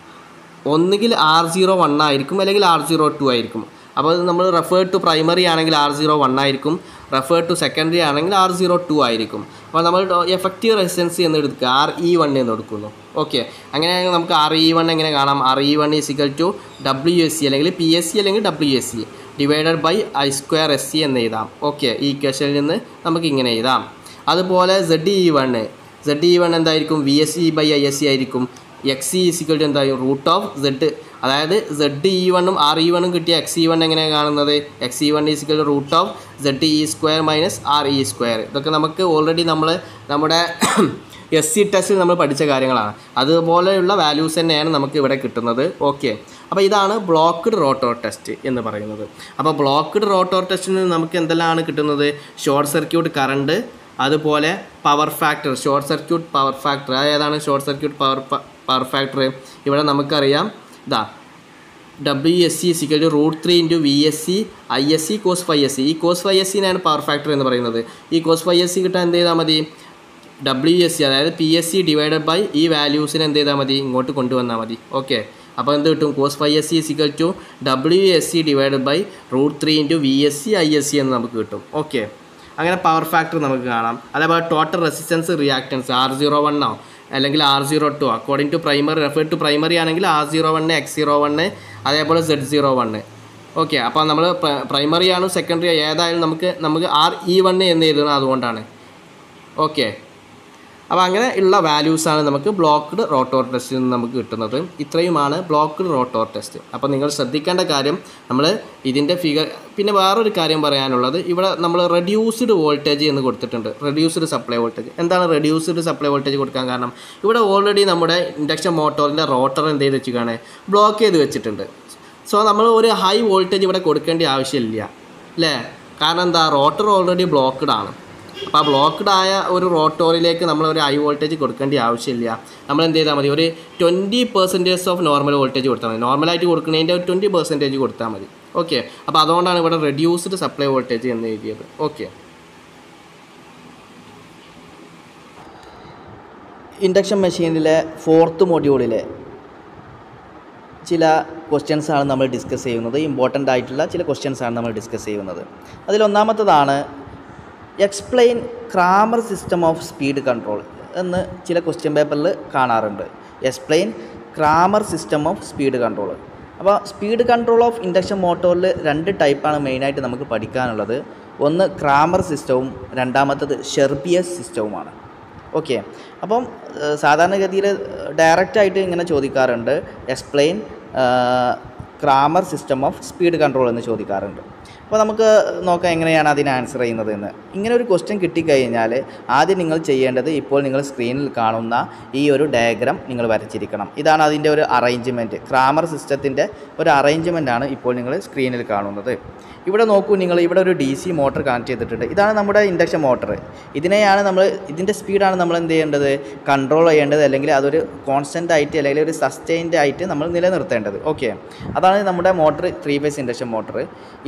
ഒന്നുകിൽ ആർ സീറോ വൺ ആയിരിക്കും അല്ലെങ്കിൽ ആർ സീറോ ടു ആയിരിക്കും അപ്പോൾ നമ്മൾ റെഫേർ ടു പ്രൈമറി ആണെങ്കിൽ ആർ സീറോ വൺ ആയിരിക്കും റെഫേർ ടു സെക്കൻഡറി ആണെങ്കിൽ ആർ സീറോ ടു ആയിരിക്കും അപ്പോൾ നമ്മൾ എഫക്റ്റീവ് റെസിസ്റ്റൻസി എന്ന് എടുക്കുക ആർ ഇ വൺ എന്ന് എടുക്കുന്നു ഓക്കെ അങ്ങനെയാണെങ്കിൽ നമുക്ക് ആർ ഇ വൺ എങ്ങനെ കാണാം R E one is equal to W S C അല്ലെങ്കിൽ പി എസ് സി അല്ലെങ്കിൽ W S C divided by I square S C എന്ന് എഴുതാം ഓക്കെ ഈ ഇക്വേഷനിൽ നിന്ന് നമുക്ക് ഇങ്ങനെ എഴുതാം അതുപോലെ Z E one Z E one എന്തായിരിക്കും V S C by I S C ആയിരിക്കും എക്സ് ഇ ഇസിക്കൽ ടു എന്തായും റൂട്ട് ഓഫ് സെഡ് അതായത് സെഡ് ഇ വണ്ണും ആർ ഇ വണ്ണും കിട്ടിയ എക്സ് ഇ വൺ എങ്ങനെയാണ് കാണുന്നത് X E one is equal root of Z E square minus R E square ഇതൊക്കെ നമുക്ക് ഓൾറെഡി നമ്മൾ നമ്മുടെ എസ് സി ടെസ്റ്റിൽ നമ്മൾ പഠിച്ച കാര്യങ്ങളാണ് അതുപോലെയുള്ള വാല്യൂസ് തന്നെയാണ് നമുക്ക് ഇവിടെ കിട്ടുന്നത് ഓക്കെ അപ്പോൾ ഇതാണ് ബ്ലോക്ക്ഡ് റോട്ടോർ ടെസ്റ്റ് എന്ന് പറയുന്നത് അപ്പോൾ ബ്ലോക്ക്ഡ് റോട്ടോർ ടെസ്റ്റിൽ നിന്ന് നമുക്ക് എന്തെല്ലാമാണ് കിട്ടുന്നത് ഷോർട്ട് സർക്യൂട്ട് കറണ്ട് അതുപോലെ power factor short circuit power factor ഏതാണ് short circuit power power factor ഇവിടെ നമുക്കറിയാം ഇതാ W S C സിക്കൽ to root three into V S C I S C cos five S C ഈ cos five S സിനാണ് power factor എന്ന് പറയുന്നത് ഈ cos five S C കിട്ടാൻ എന്ത് ചെയ്താൽ മതി ഡബ്ല്യു എസ് സി അതായത് P S C divided by ഈ വാല്യൂസിന് എന്ത് ചെയ്താൽ മതി ഇങ്ങോട്ട് കൊണ്ടുവന്നാൽ മതി ഓക്കെ അപ്പോൾ എന്ത് കിട്ടും cos five S C സിക്കൽ to W S C divided by root three into V S C I S C എന്ന് നമുക്ക് കിട്ടും ഓക്കെ അങ്ങനെ പവർ ഫാക്ടർ നമുക്ക് കാണാം അതേപോലെ total resistance reactance R zero വണ്ണോ അല്ലെങ്കിൽ R zero two according to primary refer to primary ആണെങ്കിൽ R zero one X zero one അതേപോലെ സെഡ് സീറോ വണ്ണ് ഓക്കെ അപ്പോൾ നമ്മൾ പ്രൈമറി ആണ് സെക്കൻഡറി ഏതായാലും നമുക്ക് നമുക്ക് ആർ ഇ വണ്ണ് എന്ന് എഴുതുന്നത് അതുകൊണ്ടാണ് ഓക്കെ അപ്പോൾ അങ്ങനെ ഉള്ള വാല്യൂസാണ് നമുക്ക് ബ്ലോക്ക്ഡ് റോട്ടോർ ടെസ്റ്റിൽ നിന്ന് നമുക്ക് കിട്ടുന്നത് ഇത്രയുമാണ് ബ്ലോക്ക്ഡ് റോട്ടോർ ടെസ്റ്റ് അപ്പോൾ നിങ്ങൾ ശ്രദ്ധിക്കേണ്ട കാര്യം നമ്മൾ ഇതിൻ്റെ ഫിഗർ പിന്നെ വേറൊരു കാര്യം പറയാനുള്ളത് ഇവിടെ നമ്മൾ റെഡ്യൂസ്ഡ് വോൾട്ടേജ് എന്ന് കൊടുത്തിട്ടുണ്ട് റെഡ്യൂസ്ഡ് സപ്ലൈ വോൾട്ടേജ് എന്താണ് റെഡ്യൂസ്ഡ് സപ്ലൈ വോൾട്ടേജ് കൊടുക്കാൻ കാരണം ഇവിടെ ഓൾറെഡി നമ്മുടെ ഇൻഡക്ഷൻ മോട്ടോറിൻ്റെ റോട്ടർ എന്ത് ചെയ്ത് വെച്ചിട്ടാണ് ബ്ലോക്ക് ചെയ്ത് വെച്ചിട്ടുണ്ട് സോ നമ്മൾ ഒരു ഹൈ വോൾട്ടേജ് ഇവിടെ കൊടുക്കേണ്ട ആവശ്യമില്ല അല്ലേ കാരണം എന്താ റോട്ടർ ഓൾറെഡി ബ്ലോക്ക്ഡ് ആണ് അപ്പോൾ ആ ബ്ലോക്ക്ഡ് ആയ ഒരു റോട്ടോറിലേക്ക് നമ്മൾ ഒരു ഹൈ വോൾട്ടേജ് കൊടുക്കേണ്ട ആവശ്യമില്ല നമ്മൾ എന്ത് ചെയ്താൽ മതി ഒരു twenty percentage of normal voltage കൊടുത്താൽ മതി നോർമലായിട്ട് കൊടുക്കുന്നതിൻ്റെ ഒരു ട്വൻറ്റി പെർസെൻറ്റേജ് കൊടുത്താൽ മതി ഓക്കെ അപ്പോൾ അതുകൊണ്ടാണ് ഇവിടെ റെഡ്യൂസ്ഡ് സപ്ലൈ വോൾട്ടേജ് എന്ന് എഴുതിയത് ഓക്കെ ഇൻഡക്ഷൻ മെഷീനിലെ ഫോർത്ത് മൊഡ്യൂളിലെ ചില ക്വസ്റ്റ്യൻസ് ആണ് നമ്മൾ ഡിസ്കസ് ചെയ്യുന്നത് ഇമ്പോർട്ടൻ്റ് ആയിട്ടുള്ള ചില ക്വസ്റ്റ്യൻസ് ആണ് നമ്മൾ ഡിസ്കസ് ചെയ്യുന്നത് അതിലൊന്നാമത്തതാണ് explain Kramer system of speed control എന്ന് ചില ക്വസ്റ്റ്യൻ പേപ്പറിൽ കാണാറുണ്ട് explain Kramer system of speed control അപ്പോൾ സ്പീഡ് കൺട്രോൾ ഓഫ് ഇൻഡക്ഷൻ മോട്ടോറിൽ രണ്ട് ടൈപ്പാണ് മെയിനായിട്ട് നമുക്ക് പഠിക്കാനുള്ളത് ഒന്ന് ക്രാമർ സിസ്റ്റവും രണ്ടാമത്തത് ഷെർബിയസ് സിസ്റ്റവുമാണ് ഓക്കെ അപ്പം ഏഹ്, സാധാരണഗതിയിൽ ഡയറക്റ്റായിട്ട് ഇങ്ങനെ ചോദിക്കാറുണ്ട് explain Kramer system of speed control എന്ന് ചോദിക്കാറുണ്ട് അപ്പോൾ നമുക്ക് നോക്കാം എങ്ങനെയാണ് അതിന് ആൻസർ ചെയ്യുന്നത് എന്ന് ഇങ്ങനെ ഒരു ക്വസ്റ്റ്യൻ കിട്ടിക്കഴിഞ്ഞാൽ ആദ്യം നിങ്ങൾ ചെയ്യേണ്ടത് ഇപ്പോൾ നിങ്ങൾ സ്ക്രീനിൽ കാണുന്ന ഈ ഒരു ഡയഗ്രാം നിങ്ങൾ വരച്ചിരിക്കണം ഇതാണ് അതിൻ്റെ ഒരു അറേഞ്ച്മെൻറ്റ് ക്രാമർ സിസ്റ്റത്തിൻ്റെ ഒരു അറേഞ്ച്മെൻ്റ് ആണ് ഇപ്പോൾ നിങ്ങൾ സ്ക്രീനിൽ കാണുന്നത് ഇവിടെ നോക്കൂ നിങ്ങൾ ഇവിടെ ഒരു ഡി സി മോട്ടർ കണക്ട് ചെയ്തിട്ടുണ്ട് ഇതാണ് നമ്മുടെ ഇൻഡക്ഷൻ മോട്ടർ ഇതിനെയാണ് നമ്മൾ ഇതിൻ്റെ സ്പീഡാണ് നമ്മൾ എന്ത് ചെയ്യേണ്ടത് കൺട്രോൾ ചെയ്യേണ്ടത് അല്ലെങ്കിൽ അതൊരു കോൺസ്റ്റൻ്റ് ആയിട്ട് അല്ലെങ്കിൽ ഒരു സസ്റ്റൈൻഡ് ആയിട്ട് നമ്മൾ നിലനിർത്തേണ്ടത് ഓക്കെ അതാണ് നമ്മുടെ motor three phase induction motor ഇതൊരു ഡി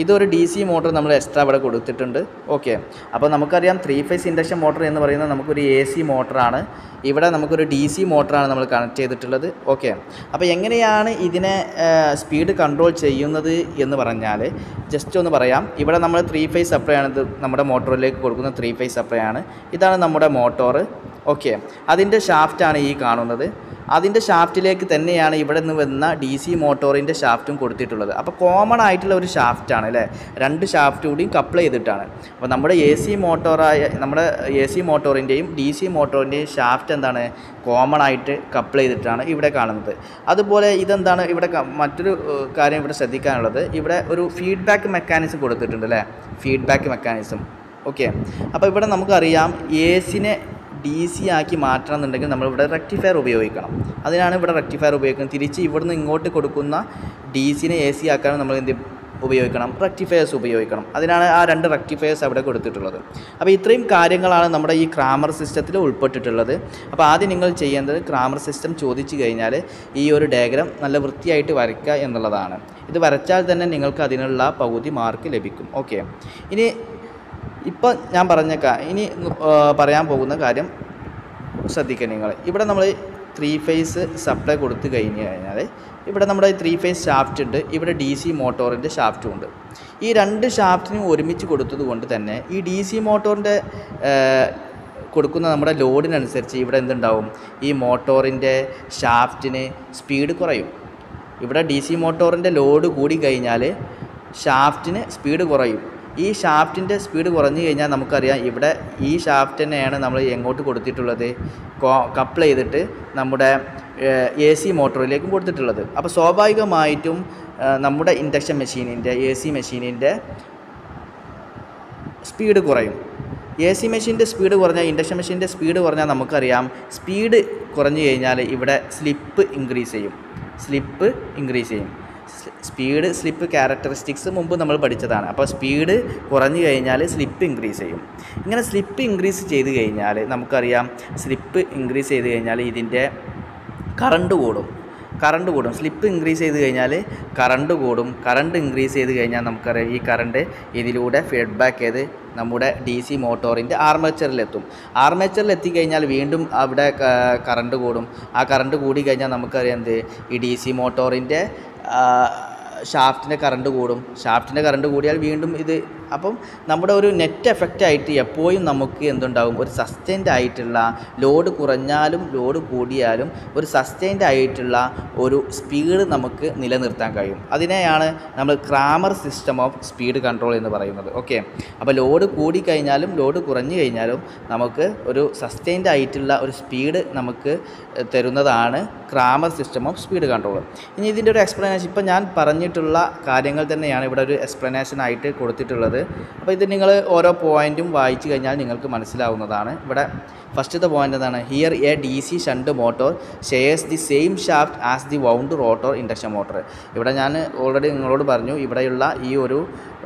സി മോട്ടർ നമ്മൾ എക്സ്ട്രാ ഇവിടെ കൊടുത്തിട്ടുണ്ട് ഓക്കെ അപ്പോൾ നമുക്കറിയാം ത്രീ ഫേസ് ഇൻഡക്ഷൻ മോട്ടർ എന്ന് പറയുന്നത് നമുക്കൊരു എ സി മോട്ടറാണ് ഇവിടെ നമുക്കൊരു ഡി സി മോട്ടറാണ് നമ്മൾ കണക്ട് ചെയ്തിട്ടുള്ളത് ഓക്കെ അപ്പോൾ എങ്ങനെയാണ് ഇതിനെ സ്പീഡ് കൺട്രോൾ ചെയ്യുന്നത് എന്ന് പറഞ്ഞാൽ ജസ്റ്റ് ഒന്ന് പറയാം ഇവിടെ നമ്മൾ ത്രീ ഫേസ് സപ്ലൈ ആണ് ഇത് നമ്മുടെ മോട്ടോറിലേക്ക് കൊടുക്കുന്ന ത്രീ ഫേസ് സപ്ലൈ ആണ് ഇതാണ് നമ്മുടെ മോട്ടോർ ഓക്കെ അതിൻ്റെ ഷാഫ്റ്റാണ് ഈ കാണുന്നത് അതിൻ്റെ ഷാഫ്റ്റിലേക്ക് തന്നെയാണ് ഇവിടെ നിന്ന് വന്ന ഡി സി മോട്ടോറിൻ്റെ ഷാഫ്റ്റും കൊടുത്തിട്ടുള്ളത് അപ്പോൾ കോമൺ ആയിട്ടുള്ള ഒരു ഷാഫ്റ്റാണ് അല്ലേ രണ്ട് ഷാഫ്റ്റ് കൂടിയും കപ്പിൾ ചെയ്തിട്ടാണ് അപ്പോൾ നമ്മുടെ എ സി മോട്ടോറായ നമ്മുടെ എ സി മോട്ടോറിൻ്റെയും ഡി സി മോട്ടോറിൻ്റെയും ഷാഫ്റ്റ് എന്താണ് കോമൺ ആയിട്ട് കപ്പിൾ ചെയ്തിട്ടാണ് ഇവിടെ കാണുന്നത് അതുപോലെ ഇതെന്താണ് ഇവിടെ ക- മറ്റൊരു ഏഹ്, കാര്യം ഇവിടെ ശ്രദ്ധിക്കാനുള്ളത് ഇവിടെ ഒരു ഫീഡ്ബാക്ക് മെക്കാനിസം കൊടുത്തിട്ടുണ്ട് അല്ലേ ഫീഡ്ബാക്ക് മെക്കാനിസം ഓക്കെ അപ്പോൾ ഇവിടെ നമുക്കറിയാം എ സിനെ ഡി സി ആക്കി മാറ്റണം എന്നുണ്ടെങ്കിൽ നമ്മളിവിടെ റെക്ടിഫയർ ഉപയോഗിക്കണം അതിനാണ് ഇവിടെ റെക്ടിഫയർ ഉപയോഗിക്കുന്നത് തിരിച്ച് ഇവിടുന്ന് ഇങ്ങോട്ട് കൊടുക്കുന്ന ഡി സിനെ എ സി ആക്കാൻ നമ്മൾ എന്ത് ഉപയോഗിക്കണം റെക്ടിഫയേഴ്സ് ഉപയോഗിക്കണം അതിനാണ് ആ രണ്ട് റെക്ടിഫയേഴ്സ് അവിടെ കൊടുത്തിട്ടുള്ളത് അപ്പോൾ ഇത്രയും കാര്യങ്ങളാണ് നമ്മുടെ ഈ ക്രാമർ സിസ്റ്റത്തിൽ ഉൾപ്പെട്ടിട്ടുള്ളത് അപ്പോൾ ആദ്യം നിങ്ങൾ ചെയ്യേണ്ടത് ക്രാമർ സിസ്റ്റം ചോദിച്ചു കഴിഞ്ഞാൽ ഈ ഒരു ഡയഗ്രാം നല്ല വൃത്തിയായിട്ട് വരയ്ക്കുക എന്നുള്ളതാണ് ഇത് വരച്ചാൽ തന്നെ നിങ്ങൾക്ക് അതിനുള്ള പകുതി മാർക്ക് ലഭിക്കും ഓക്കെ ഇനി ഇപ്പം ഞാൻ പറഞ്ഞേക്കാം ഇനി ആ, പറയാൻ പോകുന്ന കാര്യം ശ്രദ്ധിക്കുക നിങ്ങൾ ഇവിടെ നമ്മൾ ത്രീ ഫേസ് സപ്ലൈ കൊടുത്തു കഴിഞ്ഞ് കഴിഞ്ഞാൽ ഇവിടെ നമ്മുടെ ത്രീ ഫേസ് ഷാഫ്റ്റ് ഉണ്ട് ഇവിടെ ഡി സി മോട്ടോറിൻ്റെ ഷാഫ്റ്റും ഉണ്ട് ഈ രണ്ട് ഷാഫ്റ്റിനും ഒരുമിച്ച് കൊടുത്തത് കൊണ്ട് തന്നെ ഈ ഡി സി മോട്ടോറിൻ്റെ കൊടുക്കുന്ന നമ്മുടെ ലോഡിനനുസരിച്ച് ഇവിടെ എന്തുണ്ടാവും ഈ മോട്ടോറിൻ്റെ ഷാഫ്റ്റിന് സ്പീഡ് കുറയും ഇവിടെ ഡി സി മോട്ടോറിൻ്റെ ലോഡ് കൂടി കഴിഞ്ഞാൽ ഷാഫ്റ്റിന് സ്പീഡ് കുറയും ഈ ഷാഫ്റ്റിൻ്റെ സ്പീഡ് കുറഞ്ഞു കഴിഞ്ഞാൽ നമുക്കറിയാം ഇവിടെ ഈ ഷാഫ്റ്റ് തന്നെയാണ് നമ്മൾ എങ്ങോട്ട് കൊടുത്തിട്ടുള്ളത് കപ്പിൾ ചെയ്തിട്ട് നമ്മുടെ എ സി മോട്ടോറിലേക്കും കൊടുത്തിട്ടുള്ളത് അപ്പോൾ സ്വാഭാവികമായിട്ടും ഏഹ്, നമ്മുടെ ഇൻഡക്ഷൻ മെഷീനിൻ്റെ എ സി മെഷീനിൻ്റെ സ്പീഡ് കുറയും എ സി മെഷീൻ്റെ സ്പീഡ് കുറഞ്ഞാൽ ഇൻഡക്ഷൻ മെഷീൻ്റെ സ്പീഡ് കുറഞ്ഞാൽ നമുക്കറിയാം സ്പീഡ് കുറഞ്ഞു കഴിഞ്ഞാൽ ഇവിടെ സ്ലിപ്പ് ഇൻക്രീസ് ചെയ്യും സ്ലിപ്പ് ഇൻക്രീസ് ചെയ്യും സ്പീഡ് സ്ലിപ്പ് ക്യാരക്ടറിസ്റ്റിക്സ് മുമ്പ് നമ്മൾ പഠിച്ചതാണ് അപ്പോൾ സ്പീഡ് കുറഞ്ഞു കഴിഞ്ഞാൽ സ്ലിപ്പ് ഇൻക്രീസ് ചെയ്യും ഇങ്ങനെ സ്ലിപ്പ് ഇൻക്രീസ് ചെയ്ത് കഴിഞ്ഞാൽ നമുക്കറിയാം സ്ലിപ്പ് ഇൻക്രീസ് ചെയ്ത് കഴിഞ്ഞാൽ ഇതിൻ്റെ കറണ്ട് കൂടും കറണ്ട് കൂടും സ്ലിപ്പ് ഇൻക്രീസ് ചെയ്ത് കഴിഞ്ഞാൽ കറണ്ട് കൂടും കറണ്ട് ഇൻക്രീസ് ചെയ്ത് കഴിഞ്ഞാൽ നമുക്കറിയാം ഈ കറണ്ട് ഇതിലൂടെ ഫീഡ്ബാക്ക് ചെയ്ത് നമ്മുടെ ഡി സി മോട്ടോറിൻ്റെ ആർമേച്ചറിലെത്തും ആർമേച്ചറിൽ എത്തിക്കഴിഞ്ഞാൽ വീണ്ടും അവിടെ കറണ്ട് കൂടും ആ കറണ്ട് കൂടി കഴിഞ്ഞാൽ നമുക്കറിയാം എന്ത് ഈ ഡി സി മോട്ടോറിൻ്റെ ഷാഫ്റ്റിൻ്റെ കറണ്ട് കൂടും ഷാഫ്റ്റിൻ്റെ കറണ്ട് കൂടിയാൽ വീണ്ടും ഇത് അപ്പം നമ്മുടെ ഒരു നെറ്റ് എഫക്റ്റ് ആയിട്ട് എപ്പോഴും നമുക്ക് എന്തുണ്ടാവും ഒരു സസ്റ്റൈൻഡ് ആയിട്ടുള്ള ലോഡ് കുറഞ്ഞാലും ലോഡ് കൂടിയാലും ഒരു സസ്റ്റൈൻഡ് ആയിട്ടുള്ള ഒരു സ്പീഡ് നമുക്ക് നിലനിർത്താൻ കഴിയും അതിനെയാണ് നമ്മൾ Kramer system of speed control എന്ന് പറയുന്നത് ഓക്കെ അപ്പോൾ ലോഡ് കൂടിക്കഴിഞ്ഞാലും ലോഡ് കുറഞ്ഞു കഴിഞ്ഞാലും നമുക്ക് ഒരു സസ്റ്റൈൻഡ് ആയിട്ടുള്ള ഒരു സ്പീഡ് നമുക്ക് തരുന്നതാണ് Kramer system of speed control ഇനി ഇതിൻ്റെ ഒരു എക്സ്പ്ലനേഷൻ ഇപ്പം ഞാൻ പറഞ്ഞിട്ടുള്ള കാര്യങ്ങൾ തന്നെയാണ് ഇവിടെ ഒരു എക്സ്പ്ലനേഷൻ ആയിട്ട് കൊടുത്തിട്ടുള്ളത് അപ്പോൾ ഇത് നിങ്ങൾ ഓരോ പോയിൻറ്റും വായിച്ചു കഴിഞ്ഞാൽ നിങ്ങൾക്ക് മനസ്സിലാവുന്നതാണ് ഇവിടെ ഫസ്റ്റത്തെ പോയിൻ്റ് എന്താണ് here A D C shunt motor shares the same shaft as the wound rotor induction motor ഇവിടെ ഞാൻ ഓൾറെഡി നിങ്ങളോട് പറഞ്ഞു ഇവിടെയുള്ള ഈ ഒരു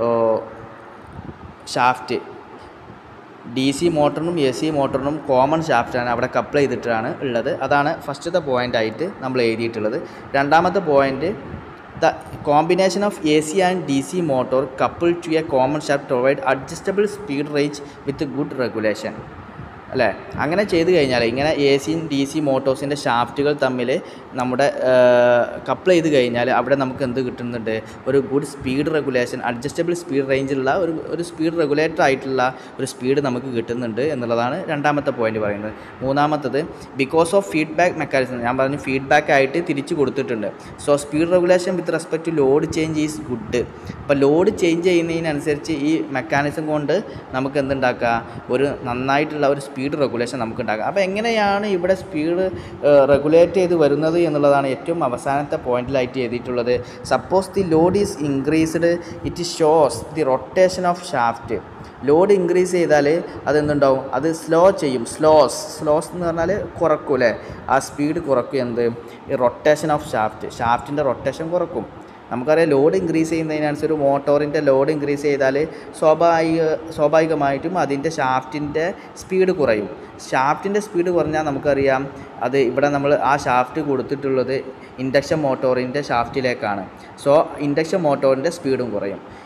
ഷാഫ്റ്റ് ഡി സി മോട്ടറിനും എ സി മോട്ടറിനും കോമൺ ഷാഫ്റ്റാണ് അവിടെ കപ്പിൾ ചെയ്തിട്ടാണ് ഉള്ളത് അതാണ് ഫസ്റ്റത്തെ പോയിൻ്റ് ആയിട്ട് നമ്മൾ എഴുതിയിട്ടുള്ളത് രണ്ടാമത്തെ point the combination of A C and D C motor couple to a common shaft provide adjustable speed range with good regulation അല്ലേ അങ്ങനെ ചെയ്ത് കഴിഞ്ഞാൽ ഇങ്ങനെ എ സിയും ഡി സി മോട്ടോഴ്സിൻ്റെ ഷാഫ്റ്റുകൾ തമ്മിൽ നമ്മുടെ കപ്പിൾ ചെയ്ത് കഴിഞ്ഞാൽ അവിടെ നമുക്ക് എന്ത് കിട്ടുന്നുണ്ട് ഒരു good speed regulation adjustable speed റേഞ്ചിലുള്ള ഒരു ഒരു സ്പീഡ് റെഗുലേറ്റർ ആയിട്ടുള്ള ഒരു സ്പീഡ് നമുക്ക് കിട്ടുന്നുണ്ട് എന്നുള്ളതാണ് രണ്ടാമത്തെ പോയിന്റ് പറയുന്നത് മൂന്നാമത്തത് ബിക്കോസ് ഓഫ് ഫീഡ്ബാക്ക് മെക്കാനിസം ഞാൻ പറഞ്ഞു ഫീഡ്ബാക്ക് ആയിട്ട് തിരിച്ചു കൊടുത്തിട്ടുണ്ട് so speed regulation with respect to load change is good അപ്പോൾ ലോഡ് ചേഞ്ച് ചെയ്യുന്നതിനനുസരിച്ച് ഈ മെക്കാനിസം കൊണ്ട് നമുക്ക് എന്തുണ്ടാക്കുക ഒരു നന്നായിട്ടുള്ള ഒരു സ്പീഡ് റെഗുലേഷൻ നമുക്ക് ഉണ്ടാക്കാം അപ്പോൾ എങ്ങനെയാണ് ഇവിടെ സ്പീഡ് റെഗുലേറ്റ് ചെയ്ത് വരുന്നത് എന്നുള്ളതാണ് ഏറ്റവും അവസാനത്തെ പോയിന്റിലായിട്ട് എഴുതിയിട്ടുള്ളത് suppose the load is increased it shows the rotation of shaft load increase ചെയ്താൽ അതെന്തുണ്ടാവും അത് സ്ലോ ചെയ്യും സ്ലോസ് സ്ലോസ് എന്ന് പറഞ്ഞാൽ കുറക്കും അല്ലേ ആ സ്പീഡ് കുറക്കും എന്ത് ഈ റൊട്ടേഷൻ ഓഫ് ഷാഫ്റ്റ് ഷാഫ്റ്റിൻ്റെ റൊട്ടേഷൻ കുറക്കും നമുക്കറിയാം ലോഡ് ഇൻക്രീസ് ചെയ്യുന്നതിനനുസരിച്ച് ഒരു മോട്ടോറിൻ്റെ ലോഡ് ഇൻക്രീസ് ചെയ്താൽ സ്വാഭാവിക സ്വാഭാവികമായിട്ടും അതിൻ്റെ ഷാഫ്റ്റിൻ്റെ സ്പീഡ് കുറയും ഷാഫ്റ്റിൻ്റെ സ്പീഡ് കുറഞ്ഞാൽ നമുക്കറിയാം അത് ഇവിടെ നമ്മൾ ആ ഷാഫ്റ്റ് കൊടുത്തിട്ടുള്ളത് ഇൻഡക്ഷൻ മോട്ടോറിൻ്റെ ഷാഫ്റ്റിലേക്കാണ് സോ ഇൻഡക്ഷൻ മോട്ടോറിൻ്റെ സ്പീഡും കുറയും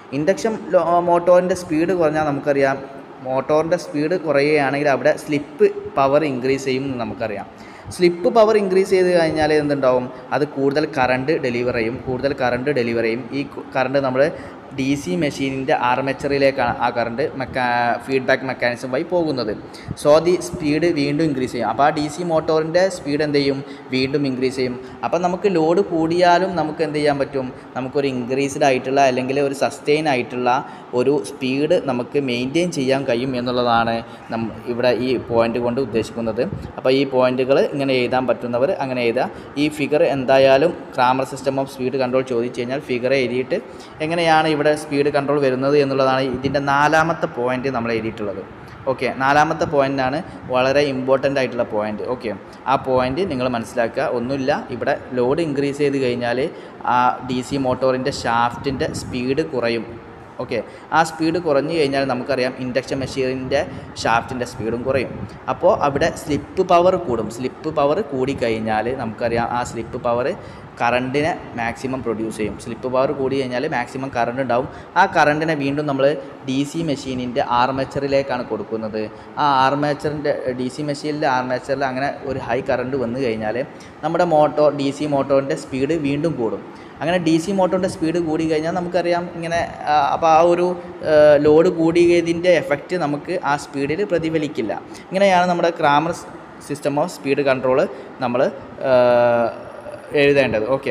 ഇൻഡക്ഷൻ മോട്ടോറിൻ്റെ സ്പീഡ് കുറഞ്ഞാൽ നമുക്കറിയാം മോട്ടോറിൻ്റെ സ്പീഡ് കുറയുകയാണെങ്കിൽ അവിടെ സ്ലിപ്പ് പവർ ഇൻക്രീസ് ചെയ്യും എന്ന് നമുക്കറിയാം സ്ലിപ്പ് പവർ ഇൻക്രീസ് ചെയ്ത് കഴിഞ്ഞാൽ എന്തുണ്ടാവും അത് കൂടുതൽ കറണ്ട് ഡെലിവർ ചെയ്യും കൂടുതൽ കറണ്ട് ഡെലിവർ ചെയ്യും ഈ കറണ്ട് നമ്മൾ ഡി സി മെഷീനിൻ്റെ ആർമേച്ചറിലേക്കാണ് ആ കറണ്ട് മെക്കാ ഫീഡ്ബാക്ക് മെക്കാനിസം വഴി പോകുന്നത് സോ ദി സ്പീഡ് വീണ്ടും ഇൻക്രീസ് ചെയ്യും അപ്പോൾ ആ ഡി സി മോട്ടോറിൻ്റെ സ്പീഡ് എന്ത് ചെയ്യും വീണ്ടും ഇൻക്രീസ് ചെയ്യും അപ്പോൾ നമുക്ക് ലോഡ് കൂടിയാലും നമുക്ക് എന്ത് ചെയ്യാൻ പറ്റും നമുക്കൊരു ഇൻക്രീസ്ഡ് ആയിട്ടുള്ള അല്ലെങ്കിൽ ഒരു സസ്റ്റെയിൻ ആയിട്ടുള്ള ഒരു സ്പീഡ് നമുക്ക് മെയിൻറ്റെയിൻ ചെയ്യാൻ കഴിയും എന്നുള്ളതാണ് നം ഇവിടെ ഈ പോയിന്റ് കൊണ്ട് ഉദ്ദേശിക്കുന്നത് അപ്പോൾ ഈ പോയിന്റുകൾ ഇങ്ങനെ എഴുതാൻ പറ്റുന്നവർ അങ്ങനെ എഴുതുക ഈ ഫിഗർ എന്തായാലും Kramer system of speed control ചോദിച്ചു കഴിഞ്ഞാൽ ഫിഗർ എഴുതിയിട്ട് എങ്ങനെയാണ് ഇവിടെ സ്പീഡ് കൺട്രോൾ വരുന്നത് എന്നുള്ളതാണ് ഇതിൻ്റെ നാലാമത്തെ പോയിന്റ് നമ്മൾ എഴുതിയിട്ടുള്ളത് ഓക്കെ നാലാമത്തെ പോയിൻ്റാണ് വളരെ ഇമ്പോർട്ടൻ്റ് ആയിട്ടുള്ള പോയിന്റ് ഓക്കെ ആ പോയിന്റ് നിങ്ങൾ മനസ്സിലാക്കുക ഒന്നുമില്ല ഇവിടെ ലോഡ് ഇൻക്രീസ് ചെയ്ത് കഴിഞ്ഞാൽ ആ ഡി സി മോട്ടോറിൻ്റെ ഷാഫ്റ്റിൻ്റെ സ്പീഡ് കുറയും ഓക്കെ ആ സ്പീഡ് കുറഞ്ഞു കഴിഞ്ഞാൽ നമുക്കറിയാം ഇൻഡക്ഷൻ മെഷീനിൻ്റെ ഷാഫ്റ്റിൻ്റെ സ്പീഡും കുറയും അപ്പോൾ അവിടെ സ്ലിപ്പ് പവർ കൂടും സ്ലിപ്പ് പവർ കൂടിക്കഴിഞ്ഞാൽ നമുക്കറിയാം ആ സ്ലിപ്പ് പവർ കറണ്ടിനെ മാക്സിമം പ്രൊഡ്യൂസ് ചെയ്യും സ്ലിപ്പ് പവർ കൂടി കഴിഞ്ഞാൽ മാക്സിമം കറണ്ട് ഉണ്ടാവും ആ കറണ്ടിനെ വീണ്ടും നമ്മൾ ഡി സി മെഷീനിൻ്റെ ആർമേച്ചറിലേക്കാണ് കൊടുക്കുന്നത് ആ ആർമേച്ചറിൻ്റെ ഡി സി മെഷീനിലെ ആർമേച്ചറിൽ അങ്ങനെ ഒരു ഹൈ കറണ്ട് വന്നു കഴിഞ്ഞാൽ നമ്മുടെ മോട്ടോർ ഡി സി മോട്ടോറിൻ്റെ സ്പീഡ് വീണ്ടും കൂടും അങ്ങനെ ഡി സി മോട്ടോറിൻ്റെ സ്പീഡ് കൂടി കഴിഞ്ഞാൽ നമുക്കറിയാം ഇങ്ങനെ അപ്പോൾ ആ ഒരു ലോഡ് കൂടിയതിൻ്റെ എഫക്റ്റ് നമുക്ക് ആ സ്പീഡിൽ പ്രതിഫലിക്കില്ല ഇങ്ങനെയാണ് നമ്മുടെ Kramer system of speed control നമ്മൾ എഴുതേണ്ടത് okay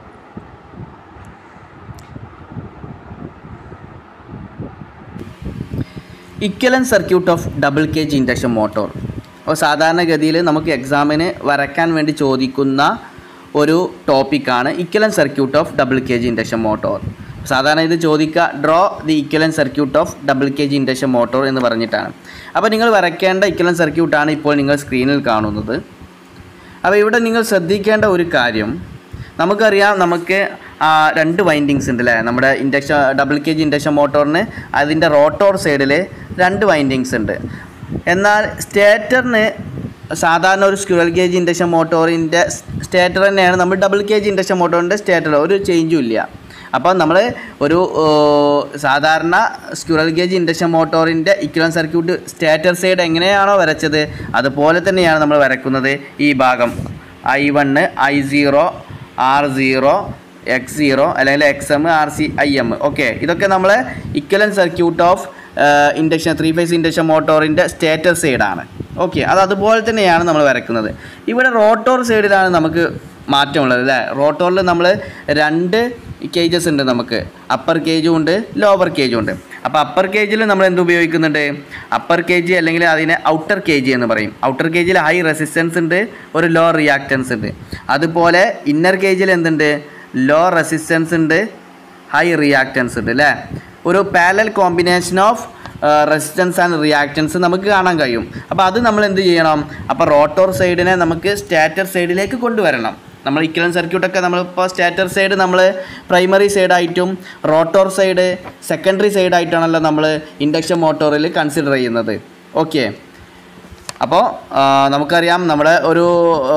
equivalent circuit of double cage induction motor അപ്പോൾ സാധാരണഗതിയിൽ നമുക്ക് എക്സാമിന് വരയ്ക്കാൻ വേണ്ടി ചോദിക്കുന്ന ഒരു ടോപ്പിക്കാണ് equivalent circuit of double cage induction motor സാധാരണ ഇത് ചോദിക്കുക draw the equivalent circuit of double cage induction motor എന്ന് പറഞ്ഞിട്ടാണ് അപ്പോൾ നിങ്ങൾ വരയ്ക്കേണ്ട ഇക്വലൻ സർക്യൂട്ടാണ് ഇപ്പോൾ നിങ്ങൾ സ്ക്രീനിൽ കാണുന്നത് അപ്പോൾ ഇവിടെ നിങ്ങൾ ശ്രദ്ധിക്കേണ്ട ഒരു കാര്യം നമുക്കറിയാം നമുക്ക് ആ, രണ്ട് വൈൻഡിങ്സ് ഉണ്ട് അല്ലേ നമ്മുടെ induction double cage induction മോട്ടോറിന് അതിൻ്റെ റോട്ടോർ സൈഡിൽ രണ്ട് വൈൻഡിങ്സ് ഉണ്ട് എന്നാൽ സ്റ്റേറ്ററിന് സാധാരണ ഒരു സ്ക്യൂറൽ ഗേജ് ഇൻഡക്ഷൻ മോട്ടോറിൻ്റെ സ്റ്റേറ്റർ തന്നെയാണ് നമ്മൾ ഡബിൾ കെ ജി ഇൻഡക്ഷൻ മോട്ടോറിൻ്റെ സ്റ്റേറ്റർ ഒരു ചേഞ്ചും ഇല്ല അപ്പോൾ നമ്മൾ ഒരു ഓ, സാധാരണ സ്ക്യൂറൽ ഗേജ് ഇൻഡക്ഷൻ മോട്ടോറിൻ്റെ ഇക്വലൻ സർക്യൂട്ട് സ്റ്റേറ്റർ സൈഡ് എങ്ങനെയാണോ വരച്ചത് അതുപോലെ തന്നെയാണ് നമ്മൾ വരക്കുന്നത് ഈ ഭാഗം I one I zero R zero X zero അല്ലെങ്കിൽ X M R C I M okay ഇതൊക്കെ നമ്മൾ equivalent circuit of induction three phase induction മോട്ടോറിൻ്റെ സ്റ്റേറ്റർ സൈഡാണ് ഓക്കെ അത് അതുപോലെ തന്നെയാണ് നമ്മൾ വരക്കുന്നത് ഇവിടെ റോട്ടോർ സൈഡിലാണ് നമുക്ക് മാറ്റമുള്ളത് അല്ലേ റോട്ടോറിൽ നമ്മൾ രണ്ട് കേജസ് ഉണ്ട് നമുക്ക് അപ്പർ കേജും ഉണ്ട് ലോവർ കേജും ഉണ്ട് അപ്പോൾ അപ്പർ കേജിൽ നമ്മൾ എന്ത് ഉപയോഗിക്കുന്നുണ്ട് അപ്പർ കേജ് അല്ലെങ്കിൽ അതിനെ ഔട്ടർ കേജ് എന്ന് പറയും ഔട്ടർ കേജിൽ ഹൈ റെസിസ്റ്റൻസ് ഉണ്ട് ഒരു ലോ റിയാക്റ്റൻസ് ഉണ്ട് അതുപോലെ ഇന്നർ കേജിൽ എന്തുണ്ട് ലോ റെസിസ്റ്റൻസ് ഉണ്ട് ഹൈ റിയാക്റ്റൻസ് ഉണ്ട് അല്ലേ ഒരു parallel combination of resistance and reactance നമുക്ക് കാണാൻ കഴിയും അപ്പോൾ അത് നമ്മൾ എന്ത് ചെയ്യണം അപ്പോൾ റോട്ടോർ സൈഡിനെ നമുക്ക് സ്റ്റാറ്റർ സൈഡിലേക്ക് കൊണ്ടുവരണം നമ്മൾ ഇക്വലൻ സർക്യൂട്ടൊക്കെ നമ്മളിപ്പോൾ സ്റ്റാറ്റർ സൈഡ് നമ്മൾ പ്രൈമറി സൈഡായിട്ടും റോട്ടോർ സൈഡ് സെക്കൻഡറി സൈഡായിട്ടാണല്ലോ നമ്മൾ ഇൻഡക്ഷൻ മോട്ടോറിൽ കൺസിഡർ ചെയ്യുന്നത് ഓക്കെ അപ്പോൾ നമുക്കറിയാം നമ്മുടെ ഒരു ആ,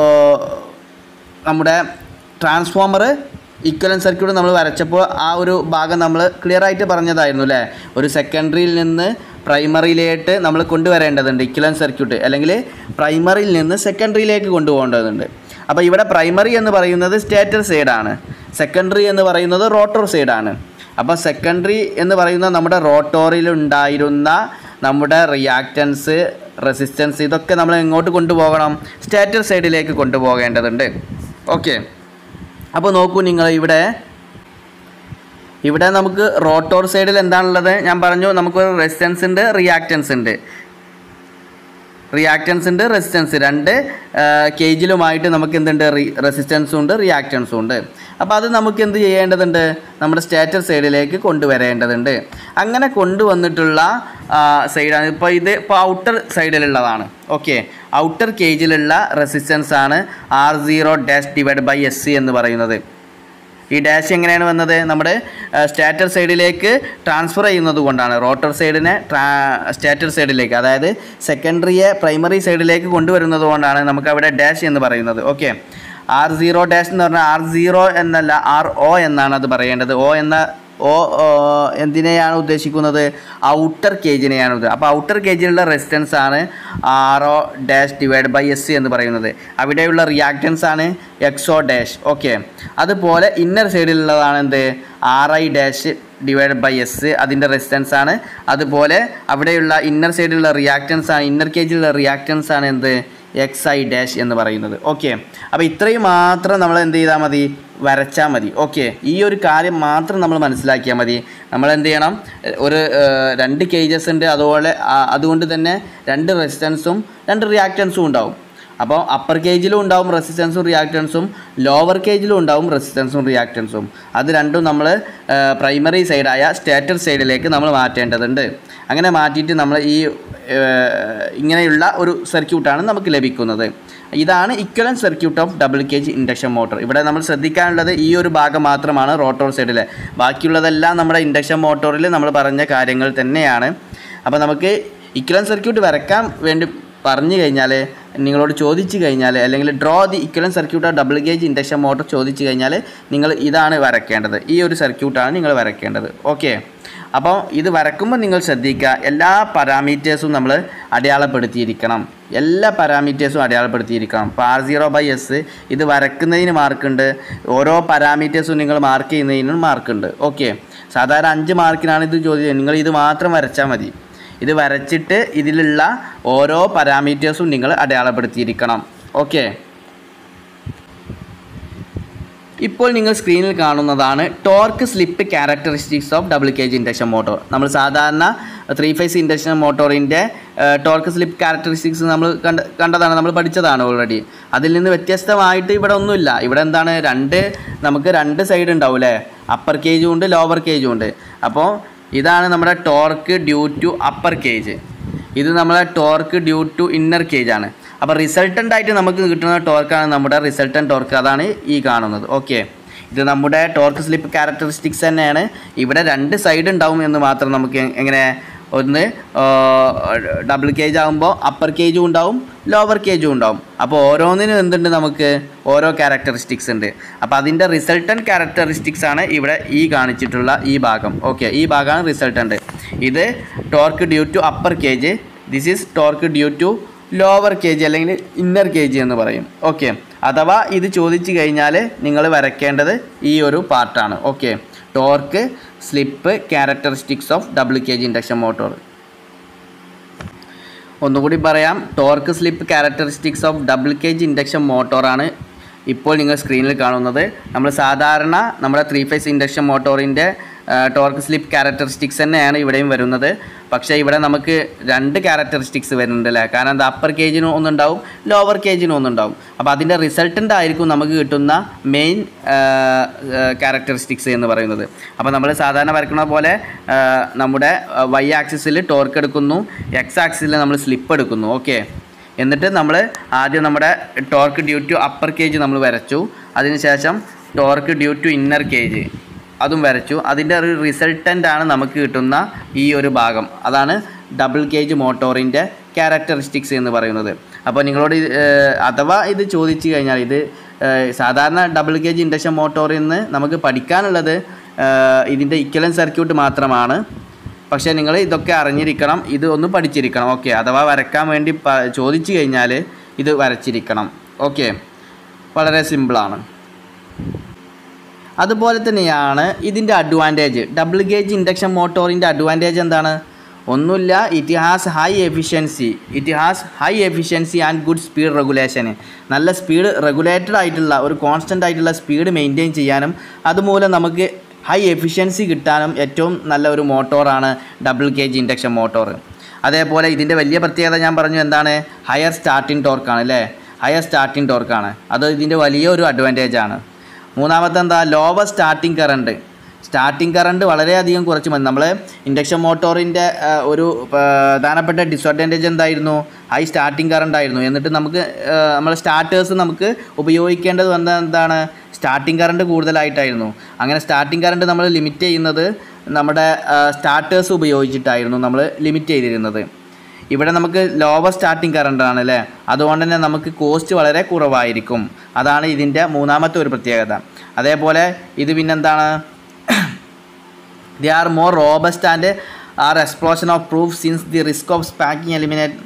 നമ്മുടെ ട്രാൻസ്ഫോമർ ഇക്വലൻ സർക്യൂട്ട് നമ്മൾ വരച്ചപ്പോൾ ആ ഒരു ഭാഗം നമ്മൾ ക്ലിയർ ആയിട്ട് പറഞ്ഞതായിരുന്നു അല്ലേ ഒരു സെക്കൻഡറിയിൽ നിന്ന് പ്രൈമറിയിലേക്ക് നമ്മൾ കൊണ്ടുവരേണ്ടതുണ്ട് ഇക്വലൻ സർക്യൂട്ട് അല്ലെങ്കിൽ പ്രൈമറിയിൽ നിന്ന് സെക്കൻഡറിയിലേക്ക് കൊണ്ടുപോകേണ്ടതുണ്ട് അപ്പോൾ ഇവിടെ പ്രൈമറി എന്ന് പറയുന്നത് സ്റ്റേറ്റർ സൈഡാണ് സെക്കൻഡറി എന്ന് പറയുന്നത് റോട്ടോർ സൈഡാണ് അപ്പോൾ സെക്കൻഡറി എന്ന് പറയുന്ന നമ്മുടെ റോട്ടോറിൽ ഉണ്ടായിരുന്ന നമ്മുടെ റിയാക്റ്റൻസ് റെസിസ്റ്റൻസ് ഇതൊക്കെ നമ്മൾ എങ്ങോട്ട് കൊണ്ടുപോകണം സ്റ്റേറ്റർ സൈഡിലേക്ക് കൊണ്ടുപോകേണ്ടതുണ്ട് ഓക്കെ അപ്പോൾ നോക്കൂ നിങ്ങൾ ഇവിടെ ഇവിടെ നമുക്ക് റോട്ടോർ സൈഡിൽ എന്താണുള്ളത് ഞാൻ പറഞ്ഞു നമുക്ക് റെസിസ്റ്റൻസ് ഉണ്ട് റിയാക്റ്റൻസ് ഉണ്ട് റിയാക്റ്റൻസ് ഉണ്ട് റെസിസ്റ്റൻസ് രണ്ട് കേജിലുമായിട്ട് നമുക്ക് എന്തുണ്ട് റെസിസ്റ്റൻസും ഉണ്ട് റിയാക്റ്റൻസും ഉണ്ട് അപ്പോൾ അത് നമുക്ക് എന്ത് ചെയ്യേണ്ടതുണ്ട് നമ്മുടെ സ്റ്റാറ്റർ സൈഡിലേക്ക് കൊണ്ടുവരേണ്ടതുണ്ട് അങ്ങനെ കൊണ്ടുവന്നിട്ടുള്ള സൈഡാണ് ഇപ്പോൾ ഇത് ഇപ്പോൾ ഔട്ടർ സൈഡിലുള്ളതാണ് ഓക്കെ ഔട്ടർ കേജിലുള്ള റെസിസ്റ്റൻസ് ആണ് R zero dash divide by S C എന്ന് പറയുന്നത് ഈ ഡാഷ് എങ്ങനെയാണ് വന്നത് നമ്മുടെ സ്റ്റാറ്റർ സൈഡിലേക്ക് ട്രാൻസ്ഫർ ചെയ്യുന്നത് കൊണ്ടാണ് റോട്ടർ സൈഡിനെ ട്രാ സ്റ്റാറ്റർ സൈഡിലേക്ക് അതായത് സെക്കൻഡറിയെ പ്രൈമറി സൈഡിലേക്ക് കൊണ്ടുവരുന്നത് കൊണ്ടാണ് നമുക്ക് അവിടെ ഡാഷ് എന്ന് പറയുന്നത് ഓക്കെ ആർ സീറോ ഡാഷ് എന്ന് പറഞ്ഞാൽ ആർ സീറോ എന്നല്ല ആർ ഒ എന്നാണ് അത് പറയേണ്ടത് ഒ എന്ന ഓ ഓ, എന്തിനെയാണ് ഉദ്ദേശിക്കുന്നത് ഔട്ടർ കേജിനെയാണ് ഉദ്ദേശിക്കുന്നത് അപ്പോൾ ഔട്ടർ കേജിലുള്ള റെസിസ്റ്റൻസ് ആണ് R O dash divide by S എന്ന് പറയുന്നത് അവിടെയുള്ള റിയാക്റ്റൻസ് ആണ് എക്സോ ഡാഷ് ഓക്കെ അതുപോലെ ഇന്നർ സൈഡിലുള്ളതാണ് എന്ത് R I dash divide by S അതിൻ്റെ റെസിസ്റ്റൻസ് ആണ് അതുപോലെ അവിടെയുള്ള ഇന്നർ സൈഡിലുള്ള റിയാക്റ്റൻസ് ആണ് ഇന്നർ കേജിലുള്ള റിയാക്റ്റൻസ് ആണ് എന്ത് എക്സ് ഐ ഡാഷ് എന്ന് പറയുന്നത് ഓക്കെ അപ്പോൾ ഇത്രയും മാത്രം നമ്മൾ എന്ത് ചെയ്താൽ മതി വരച്ചാൽ മതി ഓക്കെ ഈ ഒരു കാര്യം മാത്രം നമ്മൾ മനസ്സിലാക്കിയാൽ മതി നമ്മൾ എന്ത് ചെയ്യണം ഒരു ഏഹ്, രണ്ട് കേജസ് ഉണ്ട് അതുപോലെ ആ- അതുകൊണ്ട് തന്നെ രണ്ട് റെസിസ്റ്റൻസും രണ്ട് റിയാക്റ്റൻസും ഉണ്ടാവും അപ്പോൾ അപ്പർ കേജിലും ഉണ്ടാവും റെസിസ്റ്റൻസും റിയാക്റ്റൻസും ലോവർ കേജിലും ഉണ്ടാവും റെസിസ്റ്റൻസും റിയാക്റ്റൻസും അത് രണ്ടും നമ്മൾ പ്രൈമറി സൈഡായ സ്റ്റേറ്റർ സൈഡിലേക്ക് നമ്മൾ മാറ്റേണ്ടതുണ്ട് അങ്ങനെ മാറ്റിയിട്ട് നമ്മൾ ഈ ഏഹ്, ഇങ്ങനെയുള്ള ഒരു സർക്യൂട്ടാണ് നമുക്ക് ലഭിക്കുന്നത് ഇതാണ് equivalent circuit of double cage induction motor ഇവിടെ നമ്മൾ ശ്രദ്ധിക്കാനുള്ളത് ഈ ഒരു ഭാഗം മാത്രമാണ് റോട്ടോർ സൈഡിലെ ബാക്കിയുള്ളതെല്ലാം നമ്മുടെ ഇൻഡക്ഷൻ മോട്ടോറിൽ നമ്മൾ പറഞ്ഞ കാര്യങ്ങൾ തന്നെയാണ് അപ്പോൾ നമുക്ക് ഇക്വലൻ സർക്യൂട്ട് വരയ്ക്കാൻ വേണ്ടി പറഞ്ഞു കഴിഞ്ഞാൽ നിങ്ങളോട് ചോദിച്ചു കഴിഞ്ഞാൽ അല്ലെങ്കിൽ draw the equivalent circuit of double cage induction motor ചോദിച്ചു കഴിഞ്ഞാൽ നിങ്ങൾ ഇതാണ് വരയ്ക്കേണ്ടത് ഈ ഒരു സർക്യൂട്ടാണ് നിങ്ങൾ വരയ്ക്കേണ്ടത് ഓക്കെ അപ്പോൾ ഇത് വരക്കുമ്പോൾ നിങ്ങൾ ശ്രദ്ധിക്കുക എല്ലാ പാരാമീറ്റേഴ്സും നമ്മൾ അടയാളപ്പെടുത്തിയിരിക്കണം എല്ലാ പാരാമീറ്റേഴ്സും അടയാളപ്പെടുത്തിയിരിക്കണം ഇപ്പോൾ ആർ സീറോ ബൈ എസ് ഇത് വരക്കുന്നതിന് മാർക്കുണ്ട് ഓരോ പാരാമീറ്റേഴ്സും നിങ്ങൾ മാർക്ക് ചെയ്യുന്നതിനും മാർക്കുണ്ട് ഓക്കെ സാധാരണ അഞ്ച് മാർക്കിനാണ് ഇത് ചോദ്യം നിങ്ങൾ ഇത് മാത്രം വരച്ചാൽ മതി ഇത് വരച്ചിട്ട് ഇതിലുള്ള ഓരോ പാരാമീറ്റേഴ്സും നിങ്ങൾ അടയാളപ്പെടുത്തിയിരിക്കണം ഓക്കെ ഇപ്പോൾ നിങ്ങൾ സ്ക്രീനിൽ കാണുന്നതാണ് torque slip characteristics of double cage induction motor നമ്മൾ സാധാരണ ത്രീ ഫേസ് ഇൻഡക്ഷൻ മോട്ടോറിൻ്റെ ടോർക്ക് സ്ലിപ്പ് ക്യാരക്ടറിസ്റ്റിക്സ് നമ്മൾ കണ്ട കണ്ടതാണ് നമ്മൾ പഠിച്ചതാണ് ഓൾറെഡി അതിൽ നിന്ന് വ്യത്യസ്തമായിട്ട് ഇവിടെ ഒന്നുമില്ല ഇവിടെ എന്താണ് രണ്ട് നമുക്ക് രണ്ട് സൈഡ് ഉണ്ടാവും അല്ലേ അപ്പർ കേജും ഉണ്ട് ലോവർ കേജും ഉണ്ട് അപ്പോൾ ഇതാണ് നമ്മുടെ torque due to upper cage ഇത് നമ്മളെ torque due to inner cage ആണ് അപ്പോൾ റിസൾട്ടൻ്റ് ആയിട്ട് നമുക്ക് കിട്ടുന്ന ടോർക്കാണ് നമ്മുടെ റിസൾട്ടൻ്റ് ടോർക്ക് അതാണ് ഈ കാണുന്നത് ഓക്കെ ഇത് നമ്മുടെ ടോർക്ക് സ്ലിപ്പ് ക്യാരക്ടറിസ്റ്റിക്സ് തന്നെയാണ് ഇവിടെ രണ്ട് സൈഡ് ഉണ്ടാവും എന്ന് മാത്രം നമുക്ക് എ- എങ്ങനെ ഒന്ന് ഡബിൾ കേജ് ആകുമ്പോൾ അപ്പർ കേജും ഉണ്ടാവും ലോവർ കേജും ഉണ്ടാവും അപ്പോൾ ഓരോന്നിനും എന്തുണ്ട് നമുക്ക് ഓരോ ക്യാരക്ടറിസ്റ്റിക്സ് ഉണ്ട് അപ്പോൾ അതിൻ്റെ റിസൾട്ടൻറ്റ് ക്യാരക്ടറിസ്റ്റിക്സ് ആണ് ഇവിടെ ഈ കാണിച്ചിട്ടുള്ള ഈ ഭാഗം ഓക്കെ ഈ ഭാഗമാണ് റിസൾട്ടൻ്റ് ഇത് torque due to upper cage this is torque due to lower cage അല്ലെങ്കിൽ ഇന്നർ കേജ് എന്ന് പറയും ഓക്കെ അഥവാ ഇത് ചോദിച്ചു കഴിഞ്ഞാൽ നിങ്ങൾ വരയ്ക്കേണ്ടത് ഈ ഒരു പാർട്ടാണ് okay torque slip characteristics of double cage induction motor ഒന്നുകൂടി പറയാം torque slip characteristics of double cage induction മോട്ടോറാണ് ഇപ്പോൾ നിങ്ങൾ സ്ക്രീനിൽ കാണുന്നത് നമ്മൾ സാധാരണ നമ്മുടെ ത്രീ ഫേസ് ഇൻഡക്ഷൻ മോട്ടോറിൻ്റെ ടോർക്ക് സ്ലിപ്പ് ക്യാരക്ടറിസ്റ്റിക്സ് തന്നെയാണ് ഇവിടെയും വരുന്നത് പക്ഷേ ഇവിടെ നമുക്ക് രണ്ട് ക്യാരക്ടറിസ്റ്റിക്സ് വരുന്നുണ്ട് അല്ലേ കാരണം എന്താ അപ്പർ കേജിനും ഒന്നുണ്ടാവും ലോവർ കേജിനും ഒന്നുണ്ടാവും അപ്പോൾ അതിൻ്റെ റിസൾട്ടൻ്റ് ആയിരിക്കും നമുക്ക് കിട്ടുന്ന മെയിൻ ക്യാരക്ടറിസ്റ്റിക്സ് എന്ന് പറയുന്നത് അപ്പോൾ നമ്മൾ സാധാരണ വരക്കുന്ന പോലെ ആ, നമ്മുടെ വൈ ആക്സിസിൽ ടോർക്ക് എടുക്കുന്നു എക്സ് ആക്സിസിൽ നമ്മൾ സ്ലിപ്പ് എടുക്കുന്നു ഓക്കെ എന്നിട്ട് നമ്മൾ ആദ്യം നമ്മുടെ torque due to upper cage നമ്മൾ വരച്ചു അതിനുശേഷം torque due to inner cage അതും വരച്ചു അതിൻ്റെ ഒരു റിസൾട്ടൻ്റ് ആണ് നമുക്ക് കിട്ടുന്ന ഈ ഒരു ഭാഗം അതാണ് ഡബിൾ കേജ് മോട്ടോറിൻ്റെ ക്യാരക്ടറിസ്റ്റിക്സ് എന്ന് പറയുന്നത് അപ്പോൾ നിങ്ങളോട് ഇത്, ഏഹ്, അഥവാ ഇത് ചോദിച്ചു കഴിഞ്ഞാൽ ഇത് ഏഹ്, സാധാരണ ഡബിൾ കേജ് ഇൻഡക്ഷൻ മോട്ടോറിൽ നിന്ന് നമുക്ക് പഠിക്കാനുള്ളത് ഏഹ്, ഇതിൻ്റെ ഇക്വലൻ സർക്യൂട്ട് മാത്രമാണ് പക്ഷേ നിങ്ങൾ ഇതൊക്കെ അറിഞ്ഞിരിക്കണം ഇത് ഒന്ന് പഠിച്ചിരിക്കണം ഓക്കെ അഥവാ വരയ്ക്കാൻ വേണ്ടി പ- ചോദിച്ചു കഴിഞ്ഞാൽ ഇത് വരച്ചിരിക്കണം ഓക്കെ വളരെ സിമ്പിളാണ് അതുപോലെ തന്നെയാണ് ഇതിൻ്റെ അഡ്വാൻറ്റേജ് ഡബിൾ ഗേജ് ഇൻഡക്ഷൻ മോട്ടോറിൻ്റെ അഡ്വാൻറ്റേജ് എന്താണ് ഒന്നുമില്ല it has high efficiency it has high efficiency and good speed regulation നല്ല സ്പീഡ് റെഗുലേറ്റഡ് ആയിട്ടുള്ള ഒരു കോൺസ്റ്റൻ്റ് ആയിട്ടുള്ള സ്പീഡ് മെയിൻറ്റെയിൻ ചെയ്യാനും അതുമൂലം നമുക്ക് ഹൈ എഫിഷ്യൻസി കിട്ടാനും ഏറ്റവും നല്ല ഒരു മോട്ടോറാണ് ഡബിൾ കേജ് ഇൻഡക്ഷൻ മോട്ടോർ അതേപോലെ ഇതിൻ്റെ വലിയ പ്രത്യേകത ഞാൻ പറഞ്ഞു എന്താണ് ഹയർ സ്റ്റാർട്ടിംഗ് ടോർക്കാണ് അല്ലേ ഹയർ സ്റ്റാർട്ടിംഗ് ടോർക്കാണ് അത് ഇതിൻ്റെ വലിയൊരു അഡ്വാൻറ്റേജ് ആണ് മൂന്നാമത്തെ എന്താ lower starting current starting current വളരെയധികം കുറച്ച് മതി നമ്മൾ ഇൻഡക്ഷൻ മോട്ടോറിൻ്റെ ഒരു ആ, പ്രധാനപ്പെട്ട ഡിസഡ്വാൻറ്റേജ് എന്തായിരുന്നു ഹൈ സ്റ്റാർട്ടിംഗ് കറണ്ട് ആയിരുന്നു എന്നിട്ട് നമുക്ക് നമ്മൾ സ്റ്റാർട്ടേഴ്സ് നമുക്ക് ഉപയോഗിക്കേണ്ടത് വന്ന എന്താണ് സ്റ്റാർട്ടിംഗ് കറണ്ട് കൂടുതലായിട്ടായിരുന്നു അങ്ങനെ സ്റ്റാർട്ടിംഗ് കറണ്ട് നമ്മൾ ലിമിറ്റ് ചെയ്യുന്നത് നമ്മുടെ സ്റ്റാർട്ടേഴ്സ് ഉപയോഗിച്ചിട്ടായിരുന്നു നമ്മൾ ലിമിറ്റ് ചെയ്തിരുന്നത് ഇവിടെ നമുക്ക് ലോവർ സ്റ്റാർട്ടിംഗ് കറണ്ട് ആണ് അല്ലേ അതുകൊണ്ട് തന്നെ നമുക്ക് കോസ്റ്റ് വളരെ കുറവായിരിക്കും അതാണ് ഇതിൻ്റെ മൂന്നാമത്തെ ഒരു പ്രത്യേകത അതേപോലെ ഇത് പിന്നെന്താണ് they are more robust and are explosion of proof since the risk of sparking eliminate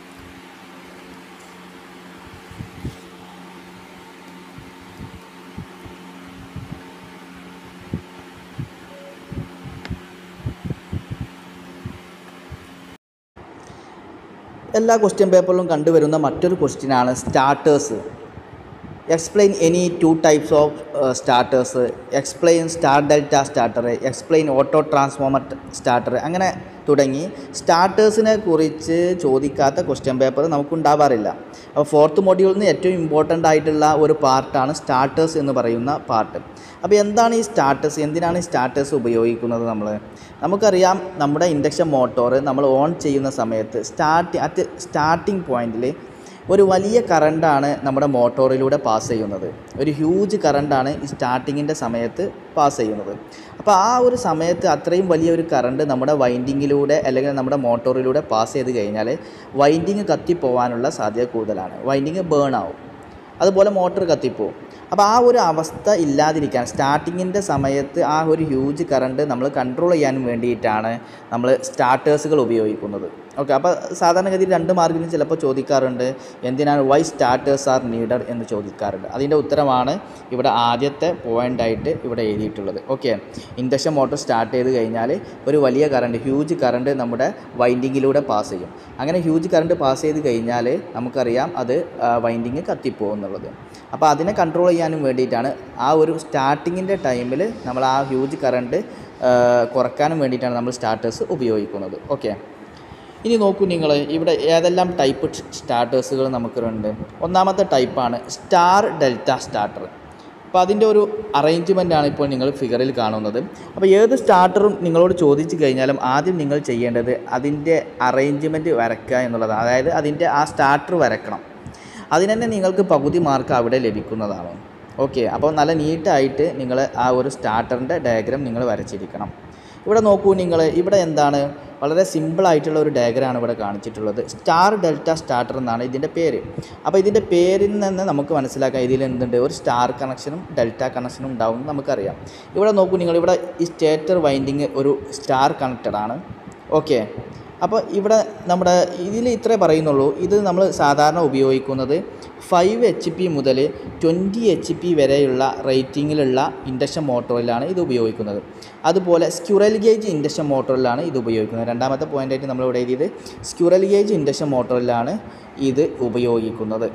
എല്ലാ ക്വസ്റ്റ്യൻ പേപ്പറിലും കണ്ടുവരുന്ന മറ്റൊരു ക്വസ്റ്റ്യനാണ് starters explain any two types of starters explain star delta starter explain auto transformer starter അങ്ങനെ തുടങ്ങി സ്റ്റാർട്ടേഴ്സിനെ കുറിച്ച് ചോദിക്കാത്ത question paper നമുക്കുണ്ടാവാറില്ല അപ്പോൾ fourth മൊഡ്യൂളിൽ നിന്ന് ഏറ്റവും ഇമ്പോർട്ടൻ്റ് ആയിട്ടുള്ള ഒരു പാർട്ടാണ് സ്റ്റാർട്ടേഴ്സ് എന്ന് പറയുന്ന പാർട്ട് അപ്പോൾ എന്താണ് ഈ സ്റ്റാർട്ടേഴ്സ് എന്തിനാണ് ഈ സ്റ്റാർട്ടേഴ്സ് ഉപയോഗിക്കുന്നത് നമ്മൾ നമുക്കറിയാം നമ്മുടെ ഇൻഡക്ഷൻ മോട്ടോർ നമ്മൾ ഓൺ ചെയ്യുന്ന സമയത്ത് സ്റ്റാർട്ട് അറ്റ് സ്റ്റാർട്ടിംഗ് പോയിന്റിൽ ഒരു വലിയ കറണ്ടാണ് നമ്മുടെ മോട്ടോറിലൂടെ പാസ് ചെയ്യുന്നത് ഒരു ഹ്യൂജ് കറണ്ടാണ് ഈ സ്റ്റാർട്ടിങ്ങിൻ്റെ സമയത്ത് പാസ് ചെയ്യുന്നത് അപ്പോൾ ആ ഒരു സമയത്ത് അത്രയും വലിയ ഒരു കറണ്ട് നമ്മുടെ വൈൻഡിങ്ങിലൂടെ അല്ലെങ്കിൽ നമ്മുടെ മോട്ടോറിലൂടെ പാസ് ചെയ്ത് കഴിഞ്ഞാൽ വൈൻഡിങ് കത്തിപ്പോവാനുള്ള സാധ്യത കൂടുതലാണ് വൈൻഡിങ് ബേൺ ആവും അതുപോലെ മോട്ടോർ കത്തിപ്പോവും അപ്പോൾ ആ ഒരു അവസ്ഥ ഇല്ലാതിരിക്കാൻ സ്റ്റാർട്ടിങ്ങിൻ്റെ സമയത്ത് ആ ഒരു ഹ്യൂജ് കറണ്ട് നമ്മൾ കൺട്രോൾ ചെയ്യാൻ വേണ്ടിയിട്ടാണ് നമ്മൾ സ്റ്റാർട്ടേഴ്സുകൾ ഉപയോഗിക്കുന്നത് ഓക്കെ അപ്പോൾ സാധാരണഗതിയിൽ രണ്ട് മാർക്കിനും ചിലപ്പോൾ ചോദിക്കാറുണ്ട് എന്തിനാണ് വൈ സ്റ്റാർട്ടേഴ്സ് ആർ നീഡഡ് എന്ന് ചോദിക്കാറുണ്ട് അതിൻ്റെ ഉത്തരമാണ് ഇവിടെ ആദ്യത്തെ പോയിൻ്റായിട്ട് ഇവിടെ എഴുതിയിട്ടുള്ളത് ഓക്കെ ഇൻഡക്ഷൻ മോട്ടോർ സ്റ്റാർട്ട് ചെയ്ത് കഴിഞ്ഞാൽ ഒരു വലിയ കറണ്ട് ഹ്യൂജ് കറണ്ട് നമ്മുടെ വൈൻഡിങ്ങിലൂടെ പാസ് ചെയ്യും അങ്ങനെ ഹ്യൂജ് കറണ്ട് പാസ് ചെയ്ത് കഴിഞ്ഞാൽ നമുക്കറിയാം അത് വൈൻഡിങ് കത്തിപ്പോകും എന്നുള്ളത് അപ്പോൾ അതിനെ കൺട്രോൾ ചെയ്യാനും വേണ്ടിയിട്ടാണ് ആ ഒരു സ്റ്റാർട്ടിങ്ങിൻ്റെ ടൈമിൽ നമ്മൾ ആ ഹ്യൂജ് കറണ്ട് കുറക്കാനും വേണ്ടിയിട്ടാണ് നമ്മൾ സ്റ്റാർട്ടേഴ്സ് ഉപയോഗിക്കുന്നത് ഓക്കെ ഇനി നോക്കൂ നിങ്ങൾ ഇവിടെ ഏതെല്ലാം ടൈപ്പ് സ്റ്റാർട്ടേഴ്സുകൾ നമുക്കുണ്ട് ഒന്നാമത്തെ ടൈപ്പാണ് സ്റ്റാർ ഡെൽറ്റ സ്റ്റാർട്ടർ അപ്പോൾ അതിൻ്റെ ഒരു അറേഞ്ച്മെൻ്റ് ആണ് ഇപ്പോൾ നിങ്ങൾ ഫിഗറിൽ കാണുന്നത് അപ്പോൾ ഏത് സ്റ്റാർട്ടറും നിങ്ങളോട് ചോദിച്ചു കഴിഞ്ഞാലും ആദ്യം നിങ്ങൾ ചെയ്യേണ്ടത് അതിൻ്റെ അറേഞ്ച്മെൻറ്റ് വരയ്ക്കുക എന്നുള്ളതാണ് അതായത് അതിൻ്റെ ആ സ്റ്റാർട്ടർ വരക്കണം അതിന് തന്നെ നിങ്ങൾക്ക് പകുതി മാർക്ക് അവിടെ ലഭിക്കുന്നതാണ് ഓക്കെ അപ്പോൾ നല്ല നീറ്റായിട്ട് നിങ്ങൾ ആ ഒരു സ്റ്റാർട്ടറിൻ്റെ ഡയഗ്രാം നിങ്ങൾ വരച്ചിരിക്കണം ഇവിടെ നോക്കൂ നിങ്ങൾ ഇവിടെ എന്താണ് വളരെ സിമ്പിളായിട്ടുള്ള ഒരു ഡയഗ്രാമാണ് ഇവിടെ കാണിച്ചിട്ടുള്ളത് സ്റ്റാർ ഡെൽറ്റ സ്റ്റാർട്ടർ എന്നാണ് ഇതിൻ്റെ പേര് അപ്പോൾ ഇതിൻ്റെ പേരിൽ നിന്ന് നമുക്ക് മനസ്സിലാക്കാം ഇതിൽ എന്തുണ്ട് ഒരു സ്റ്റാർ കണക്ഷനും ഡെൽറ്റ കണക്ഷനും ഉണ്ടാവും എന്ന് നമുക്കറിയാം ഇവിടെ നോക്കൂ നിങ്ങൾ ഇവിടെ ഈ സ്റ്റേറ്റർ വൈൻഡിങ് ഒരു സ്റ്റാർ കണക്റ്റഡ് ആണ് ഓക്കെ അപ്പോൾ ഇവിടെ നമ്മുടെ ഇതിൽ ഇത്രേ പറയുന്നുള്ളൂ ഇത് നമ്മൾ സാധാരണ ഉപയോഗിക്കുന്നത് ഫൈവ് എച്ച് പി മുതൽ ട്വൻറ്റി എച്ച് പി വരെയുള്ള റേറ്റിങ്ങിലുള്ള ഇൻഡക്ഷൻ മോട്ടോറിലാണ് ഇത് ഉപയോഗിക്കുന്നത് അതുപോലെ സ്ക്യുറൽ ഗേജ് ഇൻഡക്ഷൻ മോട്ടോറിലാണ് ഇത് ഉപയോഗിക്കുന്നത് രണ്ടാമത്തെ പോയിൻ്റായിട്ട് നമ്മൾ ഇവിടെ എഴുതിയത് സ്ക്യുറൽ ഗേജ് ഇൻഡക്ഷൻ മോട്ടോറിലാണ് ഇത് ഉപയോഗിക്കുന്നത്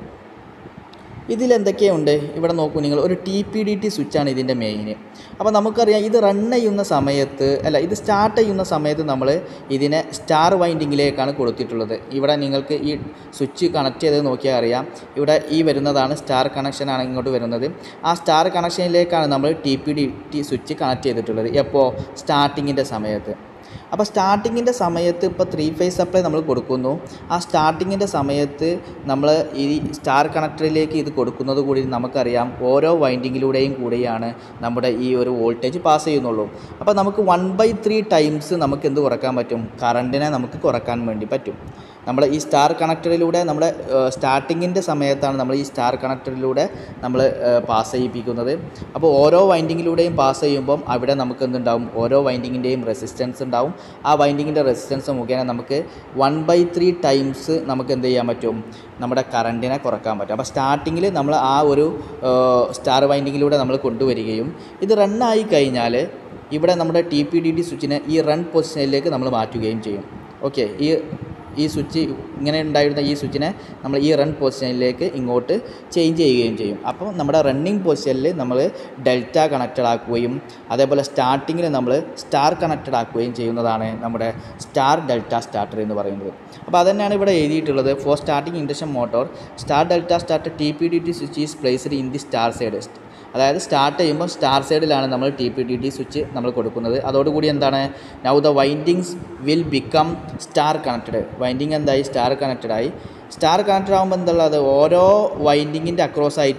ഇതിലെന്തൊക്കെയുണ്ട് ഇവിടെ നോക്കൂ നിങ്ങൾ ഒരു ടി പി ഡി ടി സ്വിച്ചാണ് ഇതിൻ്റെ മെയിൻ അപ്പോൾ നമുക്കറിയാം ഇത് റൺ ചെയ്യുന്ന സമയത്ത് അല്ല ഇത് സ്റ്റാർട്ട് ചെയ്യുന്ന സമയത്ത് നമ്മൾ ഇതിനെ സ്റ്റാർ വൈൻഡിങ്ങിലേക്കാണ് കൊടുത്തിട്ടുള്ളത് ഇവിടെ നിങ്ങൾക്ക് ഈ സ്വിച്ച് കണക്ട് ചെയ്ത് നോക്കിയാൽ അറിയാം ഇവിടെ ഈ വരുന്നതാണ് സ്റ്റാർ കണക്ഷനാണ് ഇങ്ങോട്ട് വരുന്നത് ആ സ്റ്റാർ കണക്ഷനിലേക്കാണ് നമ്മൾ T P D T switch connect ചെയ്തിട്ടുള്ളത് എപ്പോൾ സ്റ്റാർട്ടിങ്ങിൻ്റെ സമയത്ത് അപ്പോൾ സ്റ്റാർട്ടിങ്ങിൻ്റെ സമയത്ത് ഇപ്പോൾ ത്രീ ഫേസ് സപ്ലൈ നമ്മൾ കൊടുക്കുന്നു ആ സ്റ്റാർട്ടിങ്ങിൻ്റെ സമയത്ത് നമ്മൾ ഈ സ്റ്റാർ കണക്ടറിലേക്ക് ഇത് കൊടുക്കുന്നത് കൂടി നമുക്കറിയാം ഓരോ വൈൻഡിങ്ങിലൂടെയും കൂടിയാണ് നമ്മുടെ ഈ ഒരു വോൾട്ടേജ് പാസ് ചെയ്യുന്നുള്ളൂ അപ്പോൾ നമുക്ക് വൺ ബൈ ത്രീ ടൈംസ് നമുക്ക് എന്ത് കുറക്കാൻ പറ്റും കറണ്ടിനെ നമുക്ക് കുറക്കാൻ വേണ്ടി പറ്റും നമ്മൾ ഈ സ്റ്റാർ കണക്ടറിലൂടെ നമ്മുടെ സ്റ്റാർട്ടിങ്ങിൻ്റെ സമയത്താണ് നമ്മൾ ഈ സ്റ്റാർ കണക്ടറിലൂടെ നമ്മൾ പാസ് ചെയ്യിപ്പിക്കുന്നത് അപ്പോൾ ഓരോ വൈൻഡിങ്ങിലൂടെയും പാസ് ചെയ്യുമ്പം അവിടെ നമുക്ക് എന്തുണ്ടാവും ഓരോ വൈൻഡിങ്ങിൻ്റെയും റെസിസ്റ്റൻസ് ഉണ്ടാവും ആ വൈൻഡിങ്ങിൻ്റെ റെസിസ്റ്റൻസ് മുഖേന നമുക്ക് വൺ ബൈ ത്രീ ടൈംസ് നമുക്ക് എന്ത് ചെയ്യാൻ പറ്റും നമ്മുടെ കറണ്ടിനെ കുറക്കാൻ പറ്റും അപ്പോൾ സ്റ്റാർട്ടിങ്ങിൽ നമ്മൾ ആ ഒരു സ്റ്റാർ വൈൻഡിങ്ങിലൂടെ നമ്മൾ കൊണ്ടുവരികയും ഇത് റണ്ണായി കഴിഞ്ഞാൽ ഇവിടെ നമ്മുടെ ടി പി ഡി ടി സ്വിച്ചിനെ ഈ റൺ പൊസിഷനിലേക്ക് നമ്മൾ മാറ്റുകയും ചെയ്യും ഓക്കെ ഈ ഈ സ്വിച്ച് ഇങ്ങനെ ഉണ്ടായിരുന്ന ഈ സ്വിച്ചിനെ നമ്മൾ ഈ റൺ പൊസിഷനിലേക്ക് ഇങ്ങോട്ട് ചേഞ്ച് ചെയ്യുകയും ചെയ്യും അപ്പോൾ നമ്മുടെ റണ്ണിങ് പൊസിഷനിൽ നമ്മൾ ഡെൽറ്റ കണക്റ്റഡ് ആക്കുകയും അതേപോലെ സ്റ്റാർട്ടിങ്ങിൽ നമ്മൾ സ്റ്റാർ കണക്റ്റഡ് ആക്കുകയും ചെയ്യുന്നതാണ് നമ്മുടെ സ്റ്റാർ ഡെൽറ്റ സ്റ്റാർട്ടർ എന്ന് പറയുന്നത് അപ്പോൾ അതന്നെയാണ് ഇവിടെ എഴുതിയിട്ടുള്ളത് for starting induction motor star delta starter T P D T switch is placed in the star side അതായത് സ്റ്റാർട്ട് ചെയ്യുമ്പോൾ സ്റ്റാർ സൈഡിലാണ് നമ്മൾ T P T T switch നമ്മൾ കൊടുക്കുന്നത് അതോടുകൂടി എന്താണ് now the windings will become star connected winding എന്തായി star connected ആയി സ്റ്റാർ കണക്റ്റഡ് ആകുമ്പോൾ എന്തുള്ളത് ഓരോ വൈൻഡിങ്ങിൻ്റെ അക്രോസ് ആയിട്ടും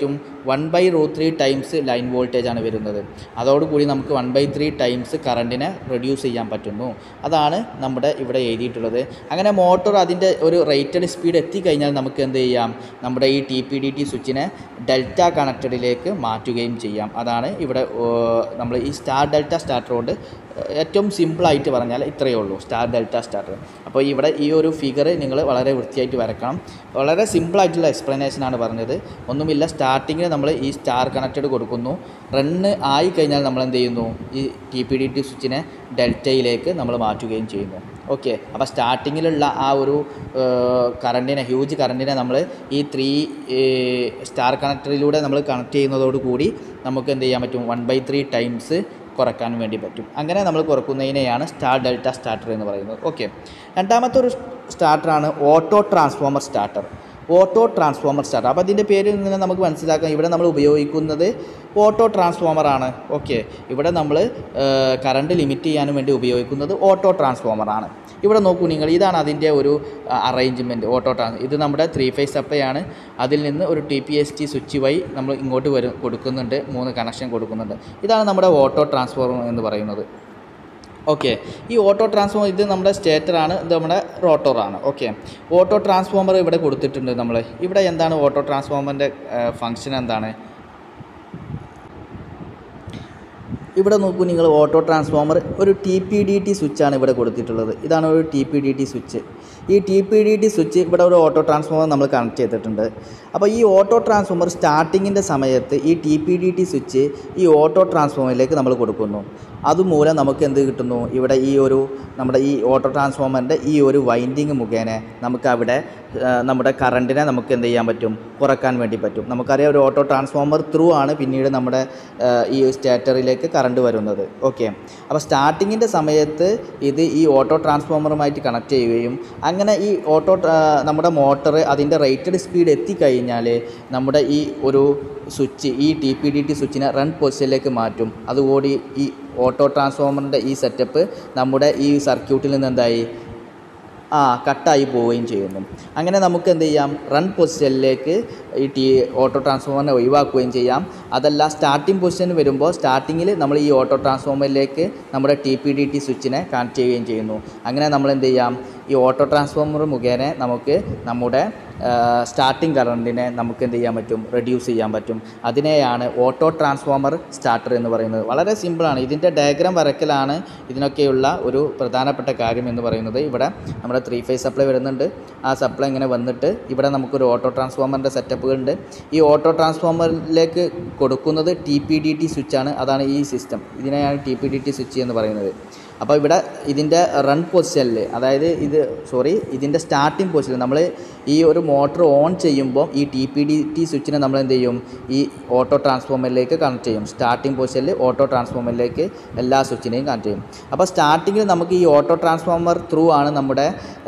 one by root three times line voltage ആണ് വരുന്നത് അതോടുകൂടി നമുക്ക് വൺ ബൈ ത്രീ ടൈംസ് കറണ്ടിനെ റെഡ്യൂസ് ചെയ്യാൻ പറ്റുന്നു അതാണ് നമ്മുടെ ഇവിടെ എഴുതിയിട്ടുള്ളത് അങ്ങനെ മോട്ടോർ അതിൻ്റെ ഒരു റേറ്റഡ് സ്പീഡ് എത്തിക്കഴിഞ്ഞാൽ നമുക്ക് എന്ത് ചെയ്യാം നമ്മുടെ ഈ ടി പി ഡി ടി സ്വിച്ചിനെ ഡെൽറ്റ കണക്റ്റഡിലേക്ക് മാറ്റുകയും ചെയ്യാം അതാണ് ഇവിടെ നമ്മൾ ഈ സ്റ്റാർ ഡെൽറ്റ സ്റ്റാർട്ടർ കൊണ്ട് ഏറ്റവും സിമ്പിളായിട്ട് പറഞ്ഞാൽ ഇത്രയേ ഉള്ളൂ സ്റ്റാർ ഡെൽറ്റ സ്റ്റാർട്ടർ അപ്പോൾ ഇവിടെ ഈ ഒരു ഫിഗർ നിങ്ങൾ വളരെ വൃത്തിയായിട്ട് വരക്കണം വളരെ സിമ്പിളായിട്ടുള്ള എക്സ്പ്ലനേഷനാണ് പറഞ്ഞത് ഒന്നുമില്ല സ്റ്റാർട്ടിങ്ങിൽ നമ്മൾ ഈ സ്റ്റാർ കണക്റ്റഡ് കൊടുക്കുന്നു റണ്ണ് ആയി കഴിഞ്ഞാൽ നമ്മൾ എന്ത് ചെയ്യുന്നു ഈ ടി പി ഡി ടി സ്വിച്ചിനെ ഡെൽറ്റയിലേക്ക് നമ്മൾ മാറ്റുകയും ചെയ്യുന്നു ഓക്കെ അപ്പോൾ സ്റ്റാർട്ടിങ്ങിലുള്ള ആ ഒരു കറണ്ടിനെ ഹ്യൂജ് കറണ്ടിനെ നമ്മൾ ഈ ത്രീ സ്റ്റാർ കണക്ടറിലൂടെ നമ്മൾ കണക്ട് ചെയ്യുന്നതോടുകൂടി നമുക്ക് എന്ത് ചെയ്യാൻ പറ്റും വൺ ബൈ ത്രീ ടൈംസ് കുറക്കാൻ വേണ്ടി പറ്റും അങ്ങനെ നമ്മൾ കുറക്കുന്നതിനെയാണ് സ്റ്റാർ ഡെൽറ്റ സ്റ്റാർട്ടർ എന്ന് പറയുന്നത് ഓക്കെ രണ്ടാമത്തെ ഒരു സ്റ്റാർട്ടറാണ് auto transformer starter auto transformer starter അപ്പോൾ അതിൻ്റെ പേരിൽ നിന്ന് നമുക്ക് മനസ്സിലാക്കാം ഇവിടെ നമ്മൾ ഉപയോഗിക്കുന്നത് ഓട്ടോ ട്രാൻസ്ഫോമർ ആണ് ഓക്കെ ഇവിടെ നമ്മൾ കറണ്ട് ലിമിറ്റ് ചെയ്യാനും വേണ്ടി ഉപയോഗിക്കുന്നത് ഓട്ടോ ട്രാൻസ്ഫോമർ ആണ് ഇവിടെ നോക്കൂ നിങ്ങൾ ഇതാണ് അതിൻ്റെ ഒരു അറേഞ്ച്മെൻറ്റ് ഓട്ടോ ട്രാൻസ് ഇത് നമ്മുടെ ത്രീ ഫേസ് സപ്ലൈ ആണ് അതിൽ നിന്ന് ഒരു T P S T switch വഴി നമ്മൾ ഇങ്ങോട്ട് വരും കൊടുക്കുന്നുണ്ട് മൂന്ന് കണക്ഷൻ കൊടുക്കുന്നുണ്ട് ഇതാണ് നമ്മുടെ ഓട്ടോ ട്രാൻസ്ഫോമർ എന്ന് പറയുന്നത് ഓക്കെ ഈ ഓട്ടോ ട്രാൻസ്ഫോമർ ഇത് നമ്മുടെ സ്റ്റേറ്ററാണ് ഇത് നമ്മുടെ റോട്ടോറാണ് ഓക്കെ ഓട്ടോ ട്രാൻസ്ഫോമർ ഇവിടെ കൊടുത്തിട്ടുണ്ട് നമ്മൾ ഇവിടെ എന്താണ് ഓട്ടോ ട്രാൻസ്ഫോമറിൻ്റെ ഫങ്ഷൻ എന്താണ് ഇവിടെ നോക്കൂ നിങ്ങൾ ഓട്ടോ ട്രാൻസ്ഫോമർ ഒരു ടി പി ഡി ടി സ്വിച്ചാണ് ഇവിടെ കൊടുത്തിട്ടുള്ളത് ഇതാണ് ഒരു T P D T switch ഈ T P D T switch ഇവിടെ ഒരു ഓട്ടോ ട്രാൻസ്ഫോമർ നമ്മൾ കണക്ട് ചെയ്തിട്ടുണ്ട് അപ്പോൾ ഈ ഓട്ടോ ട്രാൻസ്ഫോമർ സ്റ്റാർട്ടിങ്ങിൻ്റെ സമയത്ത് ഈ T P D T switch ഈ ഓട്ടോ ട്രാൻസ്ഫോമറിലേക്ക് നമ്മൾ കൊടുക്കുന്നു അതുമൂലം നമുക്ക് എന്ത് കിട്ടുന്നു ഇവിടെ ഈ ഒരു നമ്മുടെ ഈ ഓട്ടോ ട്രാൻസ്ഫോമറിൻ്റെ ഈ ഒരു വൈൻഡിങ് മുഖേന നമുക്ക് അവിടെ ആ, നമ്മുടെ കറണ്ടിനെ നമുക്ക് എന്ത് ചെയ്യാൻ പറ്റും കുറക്കാൻ വേണ്ടി പറ്റും നമുക്കറിയാം ഒരു ഓട്ടോ ട്രാൻസ്ഫോമർ ത്രൂ ആണ് പിന്നീട് നമ്മുടെ ആ, ഈ സ്റ്റേറ്ററിലേക്ക് കറണ്ട് വരുന്നത് ഓക്കെ അപ്പോൾ സ്റ്റാർട്ടിങ്ങിൻ്റെ സമയത്ത് ഇത് ഈ ഓട്ടോ ട്രാൻസ്ഫോമറുമായിട്ട് കണക്ട് ചെയ്യുകയും അങ്ങനെ ഈ ഓട്ടോ ട്രാ- നമ്മുടെ മോട്ടർ അതിൻ്റെ റേറ്റഡ് സ്പീഡ് എത്തിക്കഴിഞ്ഞാൽ നമ്മുടെ ഈ ഒരു സ്വിച്ച് ഈ ടി പി ഡി ടി സ്വിച്ചിനെ റൺ പൊസിഷനിലേക്ക് മാറ്റും അതുകൂടി ഈ ഓട്ടോ ട്രാൻസ്ഫോമറിൻ്റെ ഈ സെറ്റപ്പ് നമ്മുടെ ഈ സർക്യൂട്ടിൽ നിന്ന് എന്തായി ആ കട്ടായി പോവുകയും ചെയ്യുന്നു അങ്ങനെ നമുക്ക് എന്ത് ചെയ്യാം റൺ പൊസിഷനിലേക്ക് ഈ ടി ഓട്ടോ ട്രാൻസ്ഫോമറിനെ ഒഴിവാക്കുകയും ചെയ്യാം അതല്ല സ്റ്റാർട്ടിംഗ് പൊസിഷന് വരുമ്പോൾ സ്റ്റാർട്ടിങ്ങിൽ നമ്മൾ ഈ ഓട്ടോ ട്രാൻസ്ഫോമറിലേക്ക് നമ്മുടെ ടി പി ഡി ടി സ്വിച്ചിനെ കണക്ട് ചെയ്യുകയും ചെയ്യുന്നു അങ്ങനെ നമ്മൾ എന്ത് ചെയ്യാം ഈ ഓട്ടോ ട്രാൻസ്ഫോമർ മുഖേന നമുക്ക് നമ്മുടെ സ്റ്റാർട്ടിംഗ് കറണ്ടിനെ നമുക്ക് എന്ത് ചെയ്യാൻ പറ്റും റെഡ്യൂസ് ചെയ്യാൻ പറ്റും അതിനെയാണ് ഓട്ടോ ട്രാൻസ്ഫോമർ സ്റ്റാർട്ടർ എന്ന് പറയുന്നത് വളരെ സിമ്പിളാണ് ഇതിൻ്റെ ഡയഗ്രാം വരക്കലാണ് ഇതിനൊക്കെയുള്ള ഒരു പ്രധാനപ്പെട്ട കാര്യം എന്ന് പറയുന്നത് ഇവിടെ നമ്മുടെ ത്രീ ഫേസ് സപ്ലൈ വരുന്നുണ്ട് ആ സപ്ലൈ ഇങ്ങനെ വന്നിട്ട് ഇവിടെ നമുക്കൊരു ഓട്ടോ ട്രാൻസ്ഫോമറിൻ്റെ സെറ്റപ്പുകൾ ഉണ്ട് ഈ ഓട്ടോ ട്രാൻസ്ഫോമറിലേക്ക് കൊടുക്കുന്നത് ടി പി ഡി ടി സ്വിച്ചാണ് അതാണ് ഈ സിസ്റ്റം ഇതിനെയാണ് T P D T switch എന്ന് പറയുന്നത് അപ്പോൾ ഇവിടെ ഇതിൻ്റെ റൺ പൊസിഷനിൽ അതായത് ഇത് സോറി ഇതിൻ്റെ സ്റ്റാർട്ടിംഗ് പൊസിഷൻ നമ്മൾ ഈ ഒരു മോട്ടർ ഓൺ ചെയ്യുമ്പോൾ ഈ ടി പി ഡി ടി സ്വിച്ചിനെ നമ്മൾ എന്ത് ചെയ്യും ഈ ഓട്ടോ ട്രാൻസ്ഫോമറിലേക്ക് കണക്ട് ചെയ്യും സ്റ്റാർട്ടിംഗ് പൊസിഷനിൽ ഓട്ടോ ട്രാൻസ്ഫോമറിലേക്ക് എല്ലാ സ്വിച്ചിനെയും കണക്ട് ചെയ്യും അപ്പോൾ സ്റ്റാർട്ടിങ്ങിൽ നമുക്ക് ഈ ഓട്ടോ ട്രാൻസ്ഫോമർ ത്രൂ ആണ് നമ്മുടെ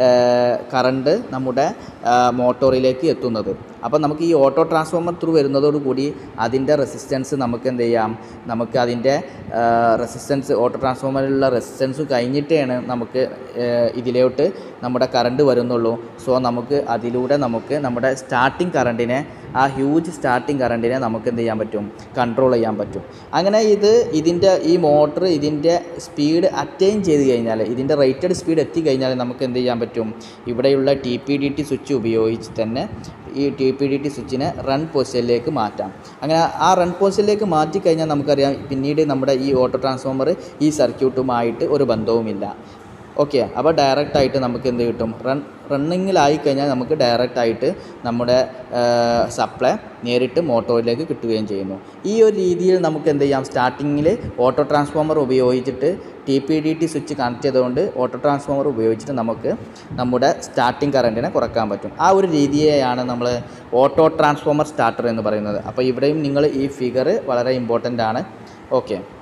കറണ്ട് നമ്മുടെ മോട്ടോറിലേക്ക് എത്തുന്നത് അപ്പോൾ നമുക്ക് ഈ ഓട്ടോ ട്രാൻസ്ഫോമർ ത്രൂ വരുന്നതോടുകൂടി അതിൻ്റെ റെസിസ്റ്റൻസ് നമുക്ക് എന്ത് ചെയ്യാം നമുക്ക് അതിൻ്റെ റെസിസ്റ്റൻസ് ഓട്ടോ ട്രാൻസ്ഫോമറിലുള്ള റെസിസ്റ്റൻസ് കഴിഞ്ഞിട്ടാണ് നമുക്ക് ഏഹ്, ഇതിലോട്ട് നമ്മുടെ കറണ്ട് വരുന്നുള്ളൂ സോ നമുക്ക് അതിലൂടെ നമുക്ക് നമ്മുടെ സ്റ്റാർട്ടിംഗ് കറണ്ടിനെ ആ ഹ്യൂജ് സ്റ്റാർട്ടിംഗ് കറണ്ടിനെ നമുക്ക് എന്ത് ചെയ്യാൻ പറ്റും കൺട്രോൾ ചെയ്യാൻ പറ്റും അങ്ങനെ ഇത് ഇതിൻ്റെ ഈ മോട്ടർ ഇതിൻ്റെ സ്പീഡ് അറ്റൈൻ ചെയ്ത് കഴിഞ്ഞാൽ ഇതിൻ്റെ റേറ്റഡ് സ്പീഡ് എത്തിക്കഴിഞ്ഞാൽ നമുക്ക് എന്ത് ചെയ്യാൻ പറ്റും ഇവിടെയുള്ള T P D T switch ഉപയോഗിച്ച് തന്നെ ഈ ടി പി ഡി ടി സ്വിച്ചിനെ റൺ പൊസിഷനിലേക്ക് മാറ്റാം അങ്ങനെ ആ റൺ പൊസിഷനിലേക്ക് മാറ്റിക്കഴിഞ്ഞാൽ നമുക്കറിയാം പിന്നീട് നമ്മുടെ ഈ ഓട്ടോ ട്രാൻസ്ഫോമർ ഈ സർക്യൂട്ടുമായിട്ട് ഒരു ബന്ധവുമില്ല ഓക്കെ അപ്പോൾ ഡയറക്റ്റ് ആയിട്ട് നമുക്ക് എന്ത് കിട്ടും റൺ റണ്ണിങ്ങിലായി കഴിഞ്ഞാൽ നമുക്ക് ഡയറക്റ്റ് ആയിട്ട് നമ്മുടെ സപ്ലൈ നേരിട്ട് മോട്ടോറിലേക്ക് കിട്ടുകയും ചെയ്യുന്നു ഈ ഒരു രീതിയിൽ നമുക്ക് എന്ത് ചെയ്യാം സ്റ്റാർട്ടിങ്ങിൽ ഓട്ടോ ട്രാൻസ്ഫോമർ ഉപയോഗിച്ചിട്ട് T P D T switch connect ചെയ്തുകൊണ്ട് ഓട്ടോ ട്രാൻസ്ഫോമർ ഉപയോഗിച്ചിട്ട് നമുക്ക് നമ്മുടെ സ്റ്റാർട്ടിംഗ് കറണ്ടിനെ കുറക്കാൻ പറ്റും ആ ഒരു രീതിയെയാണ് നമ്മൾ ഓട്ടോ ട്രാൻസ്ഫോമർ സ്റ്റാർട്ടർ എന്ന് പറയുന്നത് അപ്പോൾ ഇവിടെയും നിങ്ങൾ ഈ ഫിഗർ വളരെ ഇമ്പോർട്ടൻ്റ് ആണ് ഓക്കെ